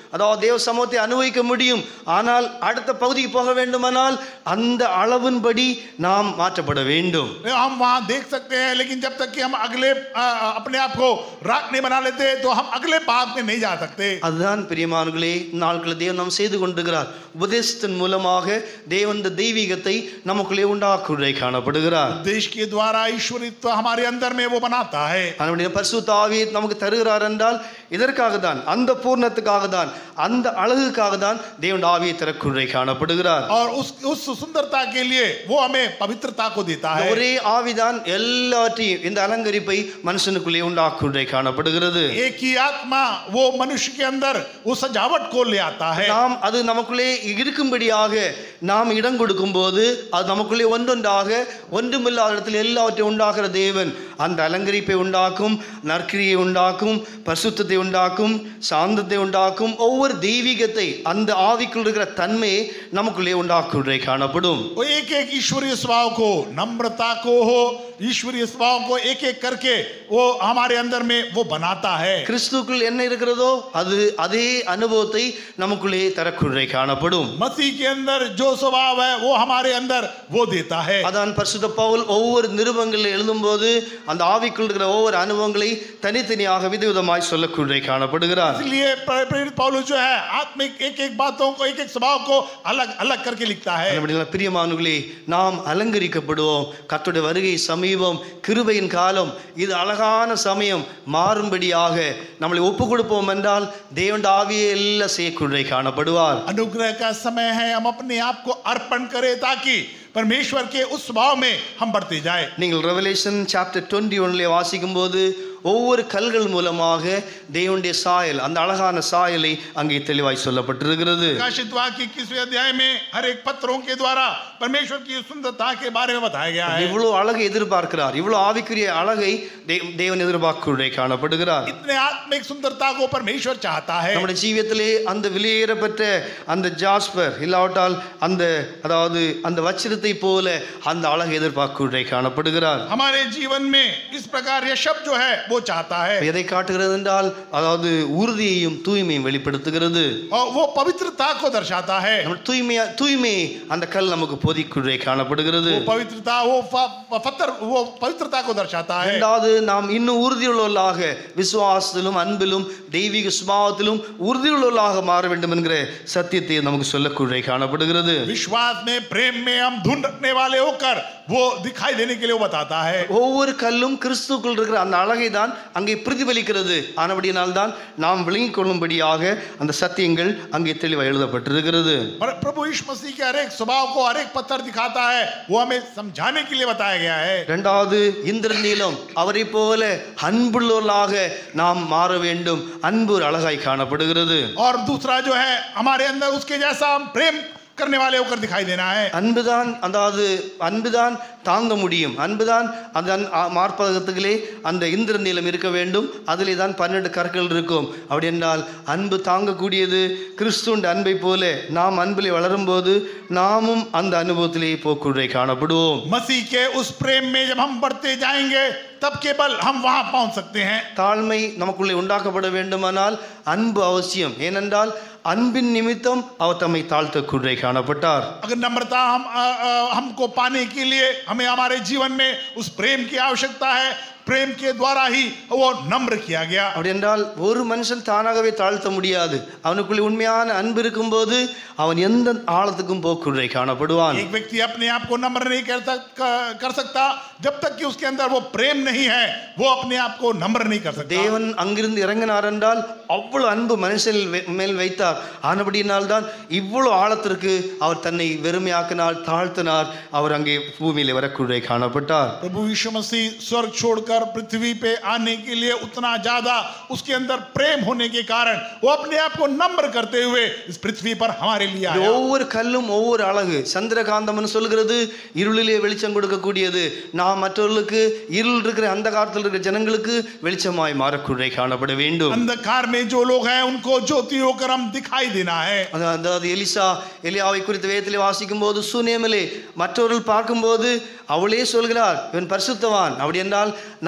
அதாவது தேவ சமூகத்தை அனுபவிக்க முடியும் ஆனால் அடுத்த பகுதிக்கு போக வேண்டுமானால் அந்த அளவின்படி நாம் மாற்றப்பட வேண்டும் हम वहां देख सकते हैं लेकिन जब तक कि हम अगले आ, आ, अपने आप को राख नहीं बना लेते तो हम अगले पाप में नहीं जा सकते அதுதான் பிரியமானங்களே நாட்களில் தேவன் நாம் செய்து கொண்டிருக்கிறார் உபதேசத்தின் மூலமாக தேவன் இந்த தெய்வீகத்தை நமக்குள்ளே உண்டாக்குள்ளே காணப்படுகிறார் देश के द्वारा ईश्वरित्व हमारे अंदर में वो बनाता है அதனுடைய பரிசுத்த ஆவியை நமக்கு தருகிறார் என்றால் இதற்காக தான் அந்த பூர்ணத்துக்காக தான் அந்த அழகுக்காக தான் தேவன் ஆவியை தரக்குள்ளே காணப்படுகிறார் और उस उस सुंदरता के लिए वो हमें पवित्रता को देता இந்த है ஒரே ஆவிதான் எல்லாவற்றையும் இந்த அலங்கரிப்பை மனுஷனுக்குள்ளே உண்டாக்குள்ளே காணப்படுகிறது एक ही आत्मा वो मनुष्य के अंदर वो सजावट को ले आता है நாம் அது நமக்குள்ளே இருக்கும்படியாக நாம் இடம் கொடுக்கும்போது அது நமக்குள்ளே ஒன்றொன்றாக ஒன்றுமில்லாத இடத்தில் எல்லாவற்றையும் உண்டாக்குற தேவன் அந்த அலங்கரிப்பை உண்டாக்கும் நற்கிரியை உண்டாக்கும் பரிசுத்தத்தை உண்டாக்கும் சாந்தத்தை உண்டாக்கும் ஒவ்வொரு தெய்வீகத்தை அந்த ஆவிக்குள் இருக்கிற தன்மையை நமக்குள்ளே உண்டாக்குள்ளே காணப்படும் वो एक एक ईश्वरीय स्वभाव को नम्रता को हो ईश्वरीय स्वभाव को एक एक करके वो हमारे अंदर में वो बनाता है கிறிஸ்துக்குள் என்ன இருக்கிறதோ அது அதே அனுபவத்தை நமக்குள்ளே தரக்குள்ளே காணப்படும் मसीह के अंदर जो स्वभाव है वो हमारे अंदर वो देता है அதான் பரிசுத்த பவுல் ஒவ்வொரு நிருபங்களில் எழுதும்போது அந்த ஆவிக்குள் இருக்கிற ஒவ்வொரு அனுபவங்களை தனித்தனியாக விதவிதமாய் சொல்லக்குள்ளே காணப்படுகிறார் इसलिए प्रे- प्रेरित पौलुस जो है आत्मिक एक एक बातों को एक एक स्वभाव को अलग अलग करके लिखता है அப்படிங்களா, பிரியமானவர்களே நாம் அலங்கரிக்கப்படுவோம் கர்த்தருடைய வருகை சமீபம் கிருபையின் காலம் இது அழகான சமயம் மாறும்படியாக நம்மளை ஒப்பு கொடுப்போம் என்றால் தேவன் ஆவியே எல்லாம் செய்யக்குள்ளே காணப்படுவார் अनुग्रह का समय है हम अपने आप को अर्पण करें ताकि परमेश्वर के उस स्वभाव में हम बढ़ते जाए நீங்கள் ரெவலேஷன் சாப்டர் டுவெண்ட்டி ஒன்ல வாசிக்கும் போது ஒவ்வொரு கல்கள் மூலமாக தேவனுடைய சாயல் அந்த அழகான சாயலை அங்கே தெளிவாய் சொல்லப்பட்டிருக்கிறது प्रकाशित वाक्य इक्कीसवें अध्याय में हर एक पत्रों के द्वारा परमेश्वर की सुंदरता के बारे में बताया गया है இவ்வளவு அழகை எதிர்பார்க்கிறார் இவ்வளவு ஆவிக்குரிய அழகை தே- தேவன் எதிர்பார்க்குள்ளே காணப்படுகிறார் इतने आत्मिक सुंदरता को परमेश्वर चाहता है நம்முடைய ஜீவியத்திலே அந்த வெளியேறப்பட்ட அந்த ஜாஸ்பர் இல்லாவிட்டால் அந்த அதாவது அந்த வச்சிரத்தை போல அந்த அழகை எதிர்பார்க்குள்ளே காணப்படுகிறார் हमारे जीवन में इस प्रकार यह शब्द जो है वो चाहता है எதை காட்டுகிறது என்றால் அதாவது உறுதியையும் தூய்மையும் வெளிப்படுத்துகிறது और वो पवित्रता को दर्शाता है நம்ம தூய்மையா தூய்மை அந்த கல் நமக்கு போதிக்குள்ளே காணப்படுகிறது वो पवित्रता वो फ- पत्थर वो पवित्रता को दर्शाता है இரண்டாவது நாம் இன்னும் உறுதியுள்ளவர்களாக விசுவாசத்திலும் அன்பிலும் தெய்வீக சுபாவத்திலும் உறுதியுள்ளவர்களாக மாற வேண்டும் என்கிற சத்தியத்தை நமக்கு சொல்லக்குள்ளே காணப்படுகிறது विश्वास में प्रेम में हम धुन रखने वाले होकर वो दिखाई देने के लिए वो बताता है ஒவ்வொரு கல்லும் கிறிஸ்துக்குள் இருக்கிற அந்த அழகை தான் அங்கே பிரதிபலிக்கிறது ஆனபடியினால் தான் நாம் விளங்கிக் கொள்ளும்படியாக அந்த சத்தியங்கள் அங்கே தெளிவாக எழுதப்பட்டிருக்கிறது पर प्रभु यीशु मसीह के हर एक स्वभाव को हर एक पत्थर दिखाता है वो हमें समझाने के लिए बताया गया है இரண்டாவது இந்திரநீலம் அவரை போல அன்புள்ளவர்களாக நாம் மாற வேண்டும் அன்பு ஒரு அழகாய் காணப்படுகிறது और दूसरा जो है हमारे अंदर उसके जैसा हम प्रेम करने वाले होकर दिखाई देना है அன்புதான் அதாவது அன்புதான் தாங்க முடியும் அன்புதான் அந்த அன்- ஆ- மார்பகத்துகளே அந்த இந்திர நீளம் இருக்க வேண்டும் அதிலே தான் பன்னெண்டு கற்கள் இருக்கும் அப்படி என்றால் அன்பு தாங்கக்கூடியது கிறிஸ்துவின் அன்பை போல நாம் அன்பிலே வளரும்போது நாமும் அந்த அனுபவத்திலே போக்குள்ளே காணப்படுவோம் मसीह के उस प्रेम में जब हम बढ़ते जाएंगे तब केवल हम वहां पहुंच सकते हैं தாழ்மை நமக்குள்ளே உண்டாக்கப்பட வேண்டுமானால் அன்பு அவசியம் ஏனென்றால் அன்பின் நிமித்தம் அவர் தம்மை தாழ்த்தக்குள்ளே காணப்பட்டார் अगर नम्रता हम अ, अ, हमको पाने के लिए हमें हमारे जीवन में उस प्रेम की आवश्यकता है प्रेम के द्वारा ही वो नम्र किया गया அப்படி என்றால் ஒரு மனுஷன் தானாகவே தாழ்த்த முடியாது அவனுக்குள்ளே உண்மையான அன்பு இருக்கும்போது அவன் எந்த ஆழத்துக்கும் போக்குள்ளே காணப்படுவான் एक व्यक्ति अपने आप को नम्र नहीं कर, सक, कर सकता जब तक कि उसके अंदर वो प्रेम नहीं है वो अपने आप को नम्र नहीं कर सकता தேவன் அங்கிருந்து இறங்கினார் என்றால் அவ்வளவு அன்பு மனுஷன் மேல் வைத்தார் ஆனபடியினால் தான் இவ்வளவு ஆழத்திற்கு அவர் தன்னை வெறுமையாக்கினார் தாழ்த்தினார் அவர் அங்கே பூமியிலே வரக்குள்ளே காணப்பட்டார் प्रभु यीशु मसीह स्वर्ग छोड़कर पृथ्वी पे आने के लिए उतना ज्यादा उसके अंदर प्रेम होने के कारण वो अपने आप को नम्र करते हुए इस पृथ्वी पर हमारे लिए இது आया ஒவ்வொரு கல்லும் ஒவ்வொரு அழகு சந்திரகாந்தம்னு சொல்கிறது இருளிலே வெளிச்சம் கொடுக்கக்கூடியது நாம் மற்றவர்களுக்கு இருள் இருக்கிற அந்த காலத்தில் இருக்கிற ஜனங்களுக்கு வெளிச்சமாய் மாறக்குள்ளே காணப்பட வேண்டும் अंधकार में जो लोग हैं उनको ज्योति होकर हम दिखाई देना है அதான் அதாவது எலிசா எலியாவை குறித்த வேதத்திலே வாசிக்கும் போது சூனேமிலே மற்றவர்கள் பார்க்கும்போது அவளே சொல்கிறார் இவன் பரிசுத்தவான் அப்படி என்றால்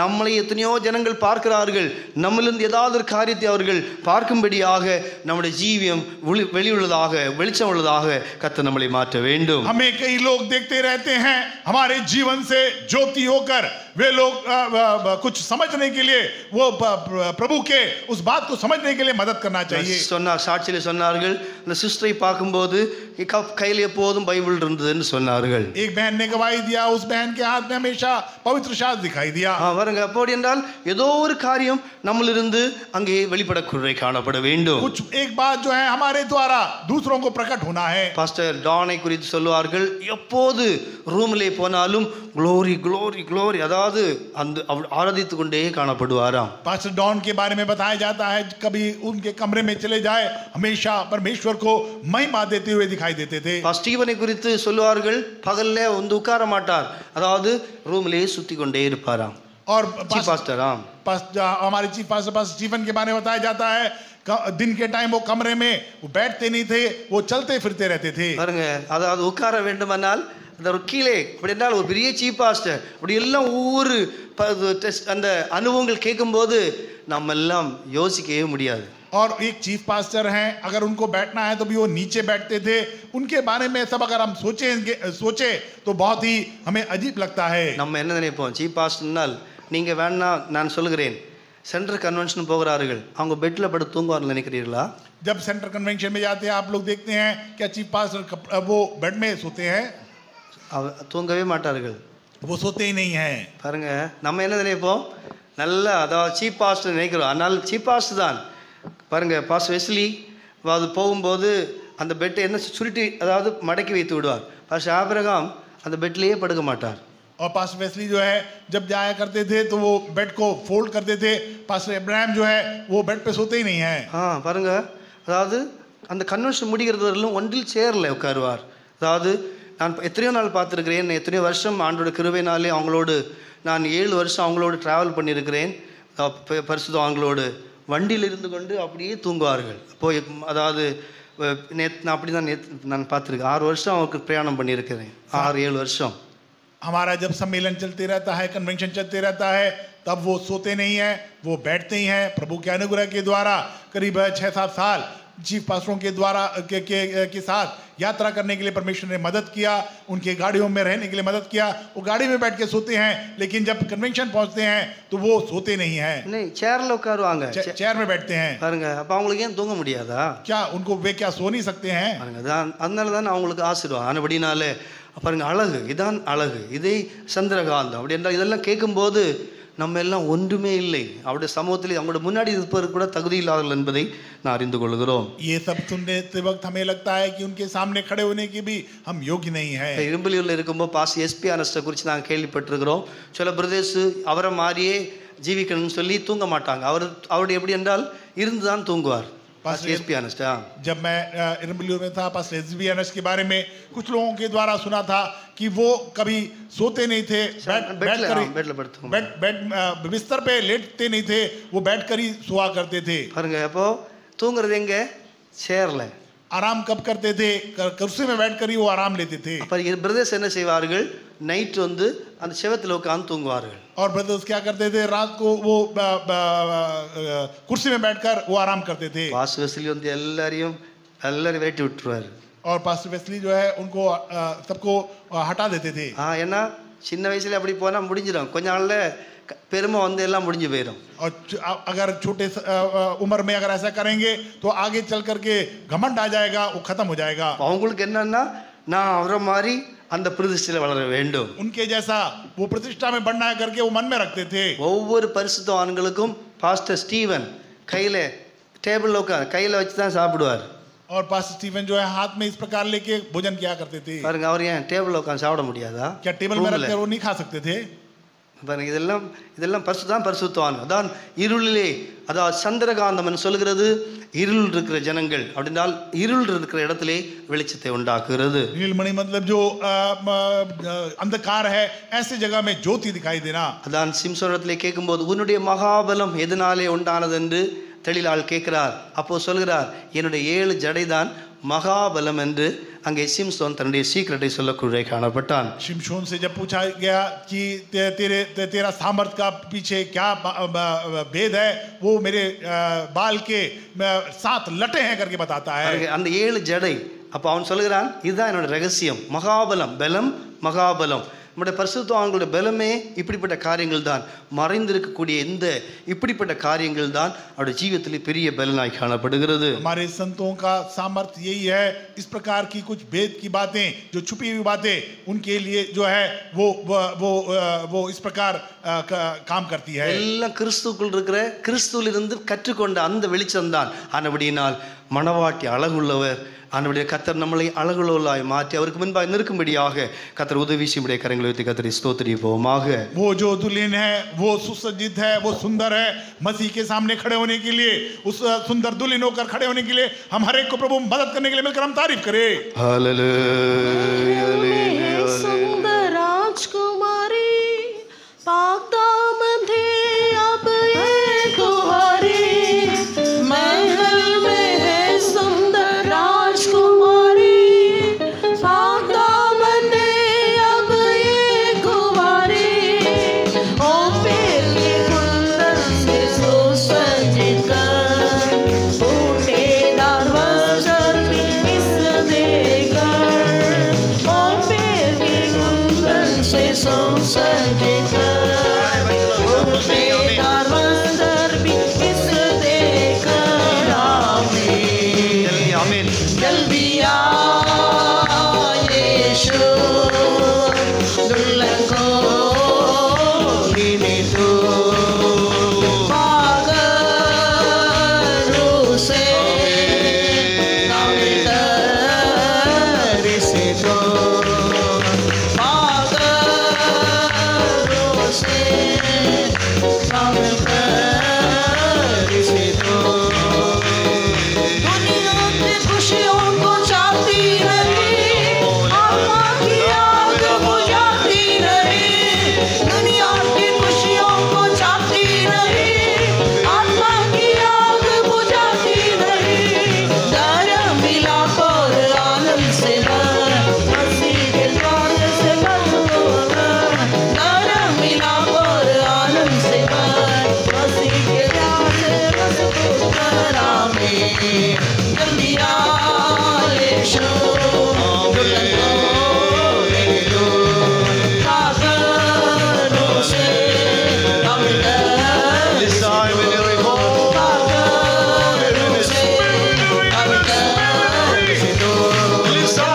நம்மளை எத்தனையோ ஜனங்கள் பார்க்கிறார்கள் நம்மளிருந்து ஏதாவது ஒரு காரியத்தை அவர்கள் பார்க்கும்படியாக நம்முடைய ஜீவியம் ஒளி- வெளியுள்ளதாக வெளிச்சம் உள்ளதாக கத்த நம்மளை மாற்ற வேண்டும் हमें कई लोग देखते रहते हैं हमारे जीवन से ज्योति होकर वे लोग अ, अ, अ, कुछ समझने के लिए वो प- प्र- प्रभु के उस बात को समझने के लिए मदद करना चाहिए சொன்னார் சாட்சியில் சொன்னார்கள் இந்த சிஸ்டரை பார்க்கும்போது க- கையில் எப்போதும் பைபிள் இருந்ததுன்னு சொன்னார்கள் एक बहन ने गवाही दिया उस बहन के हाथ में हमेशा पवित्र शास्त्र दिखाई दिया ஆ, பாருங்க அப்படி என்றால் ஏதோ ஒரு காரியம் நம்மளிருந்து அங்கே வெளிப்படக்குறை காணப்பட வேண்டும் कुछ एक बात जो है हमारे द्वारा दूसरों को प्रकट होना है பாஸ்டர் டானை குறித்து சொல்லுவார்கள் எப்போது ரூமிலே போனாலும் க்ளோரி க்ளோரி க்ளோரி அதாவது அந்த அவர் ஆராதித்து கொண்டே காணப்படுவாராம் पास्टर डॉन के बारे में बताया जाता है कभी उनके कमरे में चले जाए हमेशा परमेश्वर को महिमा देते हुए दिखाई देते थे பா- ஸ்டீவனை குறித்து சொல்லுவார்கள் பகல்ல வந்து உட்கார மாட்டார் அதாவது ரூம்லேயே சுத்தி கொண்டே இருப்பாராம் और சி पास- பாஸ்டராம் पास हमारे चीफ पास्टर पास जीवन के बारे में बताया जाता है क- दिन के टाइम वो कमरे में वो बैठते नहीं थे वो चलते फिरते रहते थे பாருங்க அதாவது உட்கார வேண்டுமானால் அந்த ஒரு கீழே அப்படி என்றால் ஒரு பெரிய சீப் பாஸ்டர் அப்படி எல்லாம் ஒவ்வொரு ப- இது டெஸ்ட் அந்த அனுபவங்கள் கேட்கும்போது நம்ம எல்லாம் யோசிக்கவே முடியாது और एक चीफ पास्टर हैं अगर उनको बैठना है तो भी वो नीचे बैठते थे उनके बारे में सब अगर हम सोचेंगे सोचे तो बहुत ही हमें अजीब लगता है நம்ம என்ன நினைப்போம் சீப் பாஸ்டர்னால் நீங்கள் வேணா நான் சொல்லுகிறேன் சென்ட்ரல் கன்வென்ஷன் போகிறார்கள் அவங்க பெட்டில் படுத்து தூங்குவார்னு நினைக்கிறீர்களா जब सेंट्रल कन्वेंशन में जाते हैं आप लोग देखते हैं क्या चीफ पास्टर कप- वो बेड में सोते हैं அவ தூங்கவே மாட்டார்கள் वो सोते ही नहीं हैं பாருங்க நம்ம என்ன நினைப்போம் நல்லா அதாவது சீப் பாஸ்டர் நினைக்கிறோம் ஆனால் சீப் பாஸ்டர் தான் பாருங்க பாஸ் வெஸ்லி அது போகும்போது அந்த பெட்டை என்ன சுருட்டி அதாவது மடக்கி வைத்து விடுவார் பாஸ் ஆபிரகாம் அந்த பெட்லேயே படுக்க மாட்டார் और पास्टर वेस्ली जो है जब जाया करते थे तो वो बेड को फोल्ड करते थे पास्टर इब्राहिम जो है वो बेड पे सोते ही नहीं हैं ஆ பாருங்க அதாவது அந்த கன்வென்ஷன் முடிகிறது வரலும் ஒன்றில் சேரில் உட்காருவார் அதாவது நான் எத்தனையோ நாள் பார்த்துருக்கிறேன் எத்தனையோ வருஷம் ஆண்டோட கிருபைனாலே அவங்களோடு நான் ஏழு வருஷம் அவங்களோடு ட்ராவல் பண்ணியிருக்கிறேன் அஹ் ப- பரிசுத்தம் அவங்களோடு வண்டியில் இருந்து கொண்டு அப்படியே தூங்குவார்கள் போய் அதாவது நேத் நான் அப்படி தான் நேத் நான் பார்த்துருக்கேன் ஆறு வருஷம் அவருக்கு பிரயாணம் பண்ணியிருக்கிறேன் ஆறு ஏழு வருஷம் हमारा जब सम्मेलन चलते रहता है कन्वेंशन चलते रहता है तब वो सोते नहीं हैं वो बैठते ही हैं प्रभु के अनुग्रह के द्वारा करीब छः सात साल चीफ पास्टरों के द्वारा के, के, के साथ यात्रा करने के लिए परमेश्वर ने मदद किया उनके गाड़ियों में रहने के लिए मदद किया वो गाड़ी में बैठ के सोते हैं लेकिन जब कन्वेंशन पहुंचते हैं तो वो सोते नहीं हैं இல்லை சேரில் உட்காருவாங்க चे- चेयर में बैठते हैं பாருங்க அப்போ அவங்களுக்கு ஏன் தூங்க முடியாதா क्या उनको वे क्या सो नहीं सकते हैं பாருங்க அதான் அதனால தான் அவங்களுக்கு ஆசீர்வாதம் ஆனபடினாலே பாருங்க அழகு இதான் அழகு இதே சந்திரகாந்தம் அப்படி என்றால் இதெல்லாம் கேட்கும்போது நம்ம எல்லாம் ஒன்றுமே இல்லை அவருடைய சமூகத்தில் அவங்களோட முன்னாடி இருப்பதற்கு கூட தகுதி இல்லாதவர்கள் என்பதை நான் அறிந்து கொள்கிறோம் ये सब सुनने वक्त हमें लगता है कि उनके सामने खड़े होने की भी हम योग्य नहीं हैं இரும்பலியூரில் இருக்கும்போது பாஸ் எஸ்பி அனஸ்டை குறித்து நாங்கள் கேள்விப்பட்டிருக்கிறோம் சில பிரதேசு அவரை மாதிரியே ஜீவிக்கணும்னு சொல்லி தூங்க மாட்டாங்க அவர் அவருடைய எப்படி என்றால் இருந்து தான் தூங்குவார் பாஸ் எஸ்பி அனஸ்டா जब मैं अ, इरमलियों में था पास एस के बारे में कुछ लोगों के द्वारा सुना था कि वो कभी सोते नहीं थे बैठ बेड बैठ ले- कर हाँ, बेड ले पड़ते होंगे। बेड बेड अ, बिस्तर पे लेटते नहीं थे वो बैठ कर ही सोआ करते थे பாருங்க அப்போ தூங்குறது எங்க சேர்ல आराम कब करते थे कर- कुर्सी में बैठ कर ही वो आराम लेते थे அப்போ பிரதர்ஸ் என்ன செய்வார்கள் நைட் வந்து அந்த செவத்தில் உட்காந்து தூங்குவார்கள் और ब्रदर्स क्या करते थे रात को वो ब, ब, अ, कुर्सी में बैठकर वो आराम करते थे பாஸ் வெஸ்லி வந்து எல்லாரையும் எல்லாரையும் விரட்டி விட்டுருவார் और पास्टर वेस्ली जो है उनको अ, सबको अ, हटा देते थे ஆ ஏன்னா சின்ன வயசுல அப்படி போனால் முடிஞ்சிடும் கொஞ்ச நாள்ல க- பெருமை வந்து எல்லாம் முடிஞ்சு போயிடும் और च- अ- अगर छोटे स- अ, अ, उम्र में अगर ऐसा करेंगे तो आगे चल करके घमंड आ जाएगा वो खत्म हो जाएगा அவங்களுக்கு என்னன்னா நான் அவரை மாதிரி அந்த பிரதிஷ்டையில் வளர வேண்டும் उनके जैसा वो प्रतिष्ठा में बढ़ना है करके वो मन में रखते थे ஒவ்வொரு பரிசுத்தவான்களுக்கும் பாஸ்டர் ஸ்டீவன் கையில டேபிளில் உட்காந்து கையில வச்சு தான் சாப்பிடுவார் और पास्टर स्टीफन जो है हाथ में इस प्रकार लेके भोजन किया करते थे பாருங்க அவர் ஏன் டேபிளில் உட்காந்து சாப்பிட முடியாதா क्या टेबल में Room ல. रखकर वो नहीं खा सकते थे பாருங்க இதெல்லாம் இதெல்லாம் பரிசு தான் பரிசுத்தவான் அதான் இருளிலே அதாவது சந்திரகாந்தம் சொல்கிறது இருள் இருக்கிற ஜனங்கள் அப்படின்றால் இருள் இருக்கிற இடத்திலே வெளிச்சத்தை உண்டாக்குகிறது नीलमणि मतलब जो अ, म, अ, अंधकार है ऐसी जगह में ज्योति दिखाई देना அதான் சிம்சோனத்திலே கேட்கும்போது உன்னுடைய மகாபலம் எதனாலே உண்டானது என்று தெளிலால் கேட்கிறார் அப்போ சொல்கிறார் என்னுடைய ஏழு ஜடைதான் மகாபலம் என்று அங்கே சிம்சோன் தன்னுடைய சீக்கிரட்டை சொல்லக்கூடிய காணப்பட்டான் शिमशोन से जब पूछा गया कि ते, तेरे ते, तेरा सामर्थ का पीछे क्या ब- ब- भेद है वो मेरे अ, बाल के अ, सात लटे हैं करके बताता है பாருங்க, அந்த ஏழு ஜடை அப்போ அவன் சொல்லுகிறான் இதுதான் என்னோட ரகசியம் மகாபலம் பலம் மகாபலம் நம்முடைய பரிசுத்தவான்களுடைய பலமே இப்படிப்பட்ட காரியங்கள் தான் மறைந்திருக்கக்கூடிய இந்த இப்படிப்பட்ட காரியங்கள் தான் அவருடைய ஜீவியத்திலே பெரிய பலனாய் காணப்படுகிறது हमारे संतों का सामर्थ्य यही है इस प्रकार की कुछ भेद की बातें जो छुपी हुई बातें उनके लिए जो है वो वो वो, अ, वो इस प्रकार अ, क- काम करती है எல்லாம் கிறிஸ்துக்குள் இருக்கிற கிறிஸ்துவிலிருந்து கற்றுக்கொண்ட அந்த வெளிச்சம்தான் ஆனபடியினால் மணவாட்டி அழகுள்ளவர் ஆனபடிய கத்தர் நம்மளை அழகுள்ளவர்களாய் மாற்றி அவருக்கு முன்பாக நிற்கும்படியாக கத்தர் உதவி செய்யும்படிய கரங்களை வைத்து கத்தரை ஸ்தோத்திரிப்போமாக वो जो दुल्हन है वो सुसज्जित है वो सुंदर है मसीह के सामने खड़े होने के लिए उस सुंदर दुल्हन होकर खड़े होने के लिए हम हर एक को प्रभु मदद करने के लिए मिलकर हम तारीफ करें Hallelujah, hallelujah, hallelujah. सुंदर राजकुमारी पाकदामन थे अब ये कुंवारी महल में है सुंदर राजकुमारी पाकदामन थे अब ये कुंवारी ओ पीले कुंदन से सुसज्जित कर बूटेदार वस्त्र भी इस देकर और बेबी कुंदन से सुसज्जित बूटेदार वस्त्र भी इस देकर आमीन ஆமென் जल्दी आ यीशु दुल्हन को लेने दो पागलों से कामितर से दो पागलों से कामितर से दो दुनिया की खुशियों को चाहती रही आत्मा की आग बुझाती रही दुनिया की खुशियों को चाहती रही आत्मा की आग बुझाती रही दर मिला पर आनंद से भर मसीह के द्वार से भर दर मिला पर आनंद से भर मसीह के द्वार से भर आमीन जल्दी आ यीशु दुल्हन को ले लो पागलों से कम कर पागलों से कम कर से दो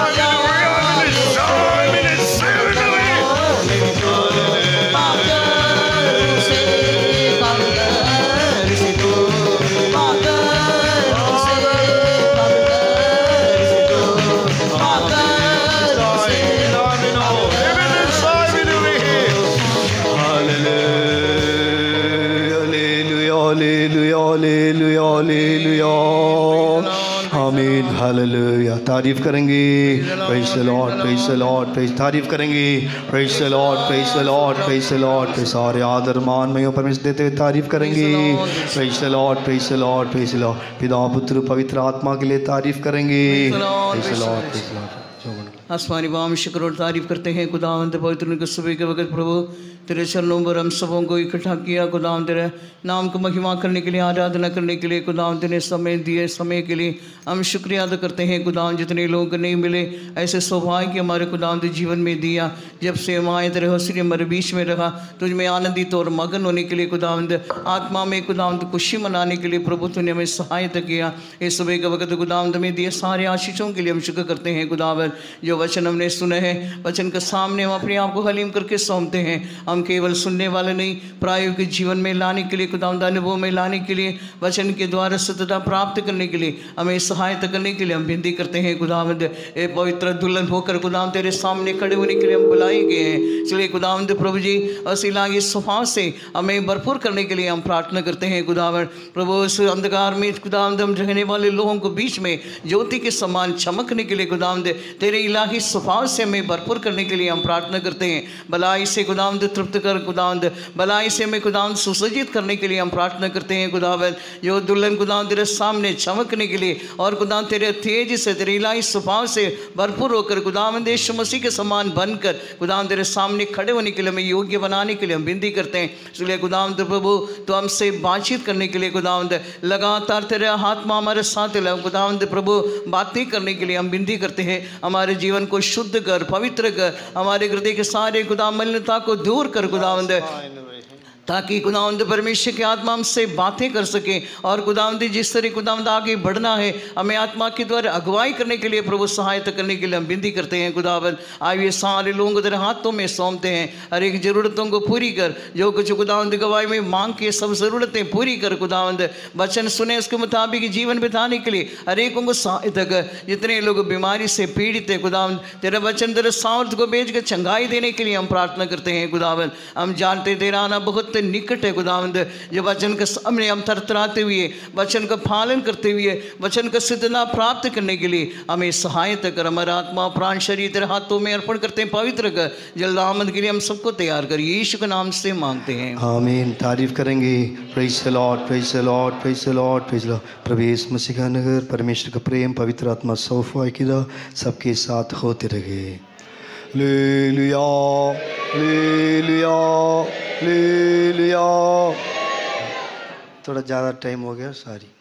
पागलों से कम कर से दो पागलों से कम कर से दो पागलों से Hallelujah, hallelujah, hallelujah, hallelujah. आमीन हालेलुया तारीफ करेंगे praise the lord praise the lord praise तारीफ करेंगे praise the lord praise the lord praise the lord पे सारे आदर मान में परमेश्वर देते हुए तारीफ करेंगे praise the lord praise the lord praise the lord पिता पुत्र पवित्र आत्मा के लिए तारीफ करेंगे praise the lord praise the lord आसमानी बाम शुक्र और तारीफ करते हैं खुदावंद पवित्र के सुबह के वक्त प्रभु तेरे चरणों पर हम सबों को इकट्ठा किया खुदाम तेरे नाम को महिमा करने के लिए आराधना करने के लिए खुदाम तेरे समय दिए समय के लिए हम शुक्रिया अदा करते हैं खुदाम जितने लोग नहीं मिले ऐसे सौभाग्य हमारे खुदाम के जीवन में दिया जब से हम आए तेरे हौसले हमारे बीच में रहा तुझ में आनंदित और मगन होने के लिए खुदावंद आत्मा में खुदावंद खुशी मनाने के लिए प्रभु तूने हमें सहायता किया इस सुबह के वक्त खुदावंद में दिए सारे आशीषों के लिए हम शुक्र करते हैं खुदावन जो वचन हमने सुने हैं वचन के सामने हम अपने आप को हलीम करके सौंपते हैं हम केवल सुनने वाले नहीं प्रायोगिक जीवन में लाने के लिए खुदावंद अनुभव में लाने के लिए वचन के द्वारा सत्यता प्राप्त करने के लिए हमें सहायता करने के लिए हम विनती करते हैं खुदावंद ए पवित्र दुल्हन होकर खुदावंद तेरे सामने खड़े होने के लिए हम बुलाए गए हैं इसलिए खुदावंद प्रभु जी असीला की स्वभाव से हमें भरपूर करने के लिए हम प्रार्थना करते हैं खुदावन प्रभु इस अंधकार में खुदावंद हम रहने वाले लोगों को बीच में ज्योति के समान चमकने के लिए खुदावंद तेरे इलाही स्वभाव से हमें भरपूर करने के लिए हम प्रार्थना करते हैं भलाई से खुदावंद तृप्त कर खुदावंद भलाई से हमें खुदावंद सुसज्जित करने के लिए हम प्रार्थना करते हैं खुदावंद जो दुल्हन खुदावंद तेरे सामने चमकने के लिए और खुदावंद तेरे तेज से तेरे इलाही स्वभाव से भरपूर होकर खुदावंद यीशु मसीह के समान बनकर खुदावंद तेरे सामने खड़े होने के लिए हमें योग्य बनाने के लिए हम विनती करते हैं इसलिए खुदावंद प्रभु तो हमसे बातचीत करने के लिए खुदावंद लगातार तेरे आत्मा हमारे साथ है खुदावंद प्रभु बातें करने के लिए हम विनती करते हैं हमारे जीवन को शुद्ध कर पवित्र कर हमारे हृदय के सारे खुदा मलिनता को दूर कर खुदावंद ताकि खुदावंद परमेश्वर की आत्मा हमसे बातें कर सके और खुदावंद जिस तरह खुदावंद आगे बढ़ना है हमें आत्मा के द्वारा अगुवाई करने के लिए प्रभु सहायता करने के लिए हम विनती करते हैं खुदावंद आइए ये सारे लोगों को तेरे हाथों में सौंपते हैं हर एक ज़रूरतों को पूरी कर जो कुछ खुदावंद गवाही में मांग के सब ज़रूरतें पूरी कर खुदावंद वचन सुने उसके मुताबिक जीवन बिताने के लिए हर एक को सहायता कर जितने लोग बीमारी से पीड़ित है खुदावंद तेरा वचन तेरे सामर्थ को भेज कर चंगाई देने के लिए हम प्रार्थना करते हैं खुदावंद हम जानते तेरा आना बहुत निकट है खुदावंद जो वचन के सामने हम थरथराते हुए वचन का पालन करते हुए वचन का सिद्धना प्राप्त करने के लिए हमें सहायता कर हमारा आत्मा प्राण शरीर तेरे हाथों में अर्पण करते हैं पवित्र कर जल्द आमद के लिए हम सबको तैयार कर यीशु के नाम से मांगते हैं आमीन तारीफ करेंगे praise the lord praise the lord praise the lord praise the lord प्रभु यीशु मसीह का नगर परमेश्वर का प्रेम पवित्र आत्मा सौफा की सबके साथ होते रहे लेलुया लेलुया लेलुया थोड़ा ज़्यादा टाइम हो गया सॉरी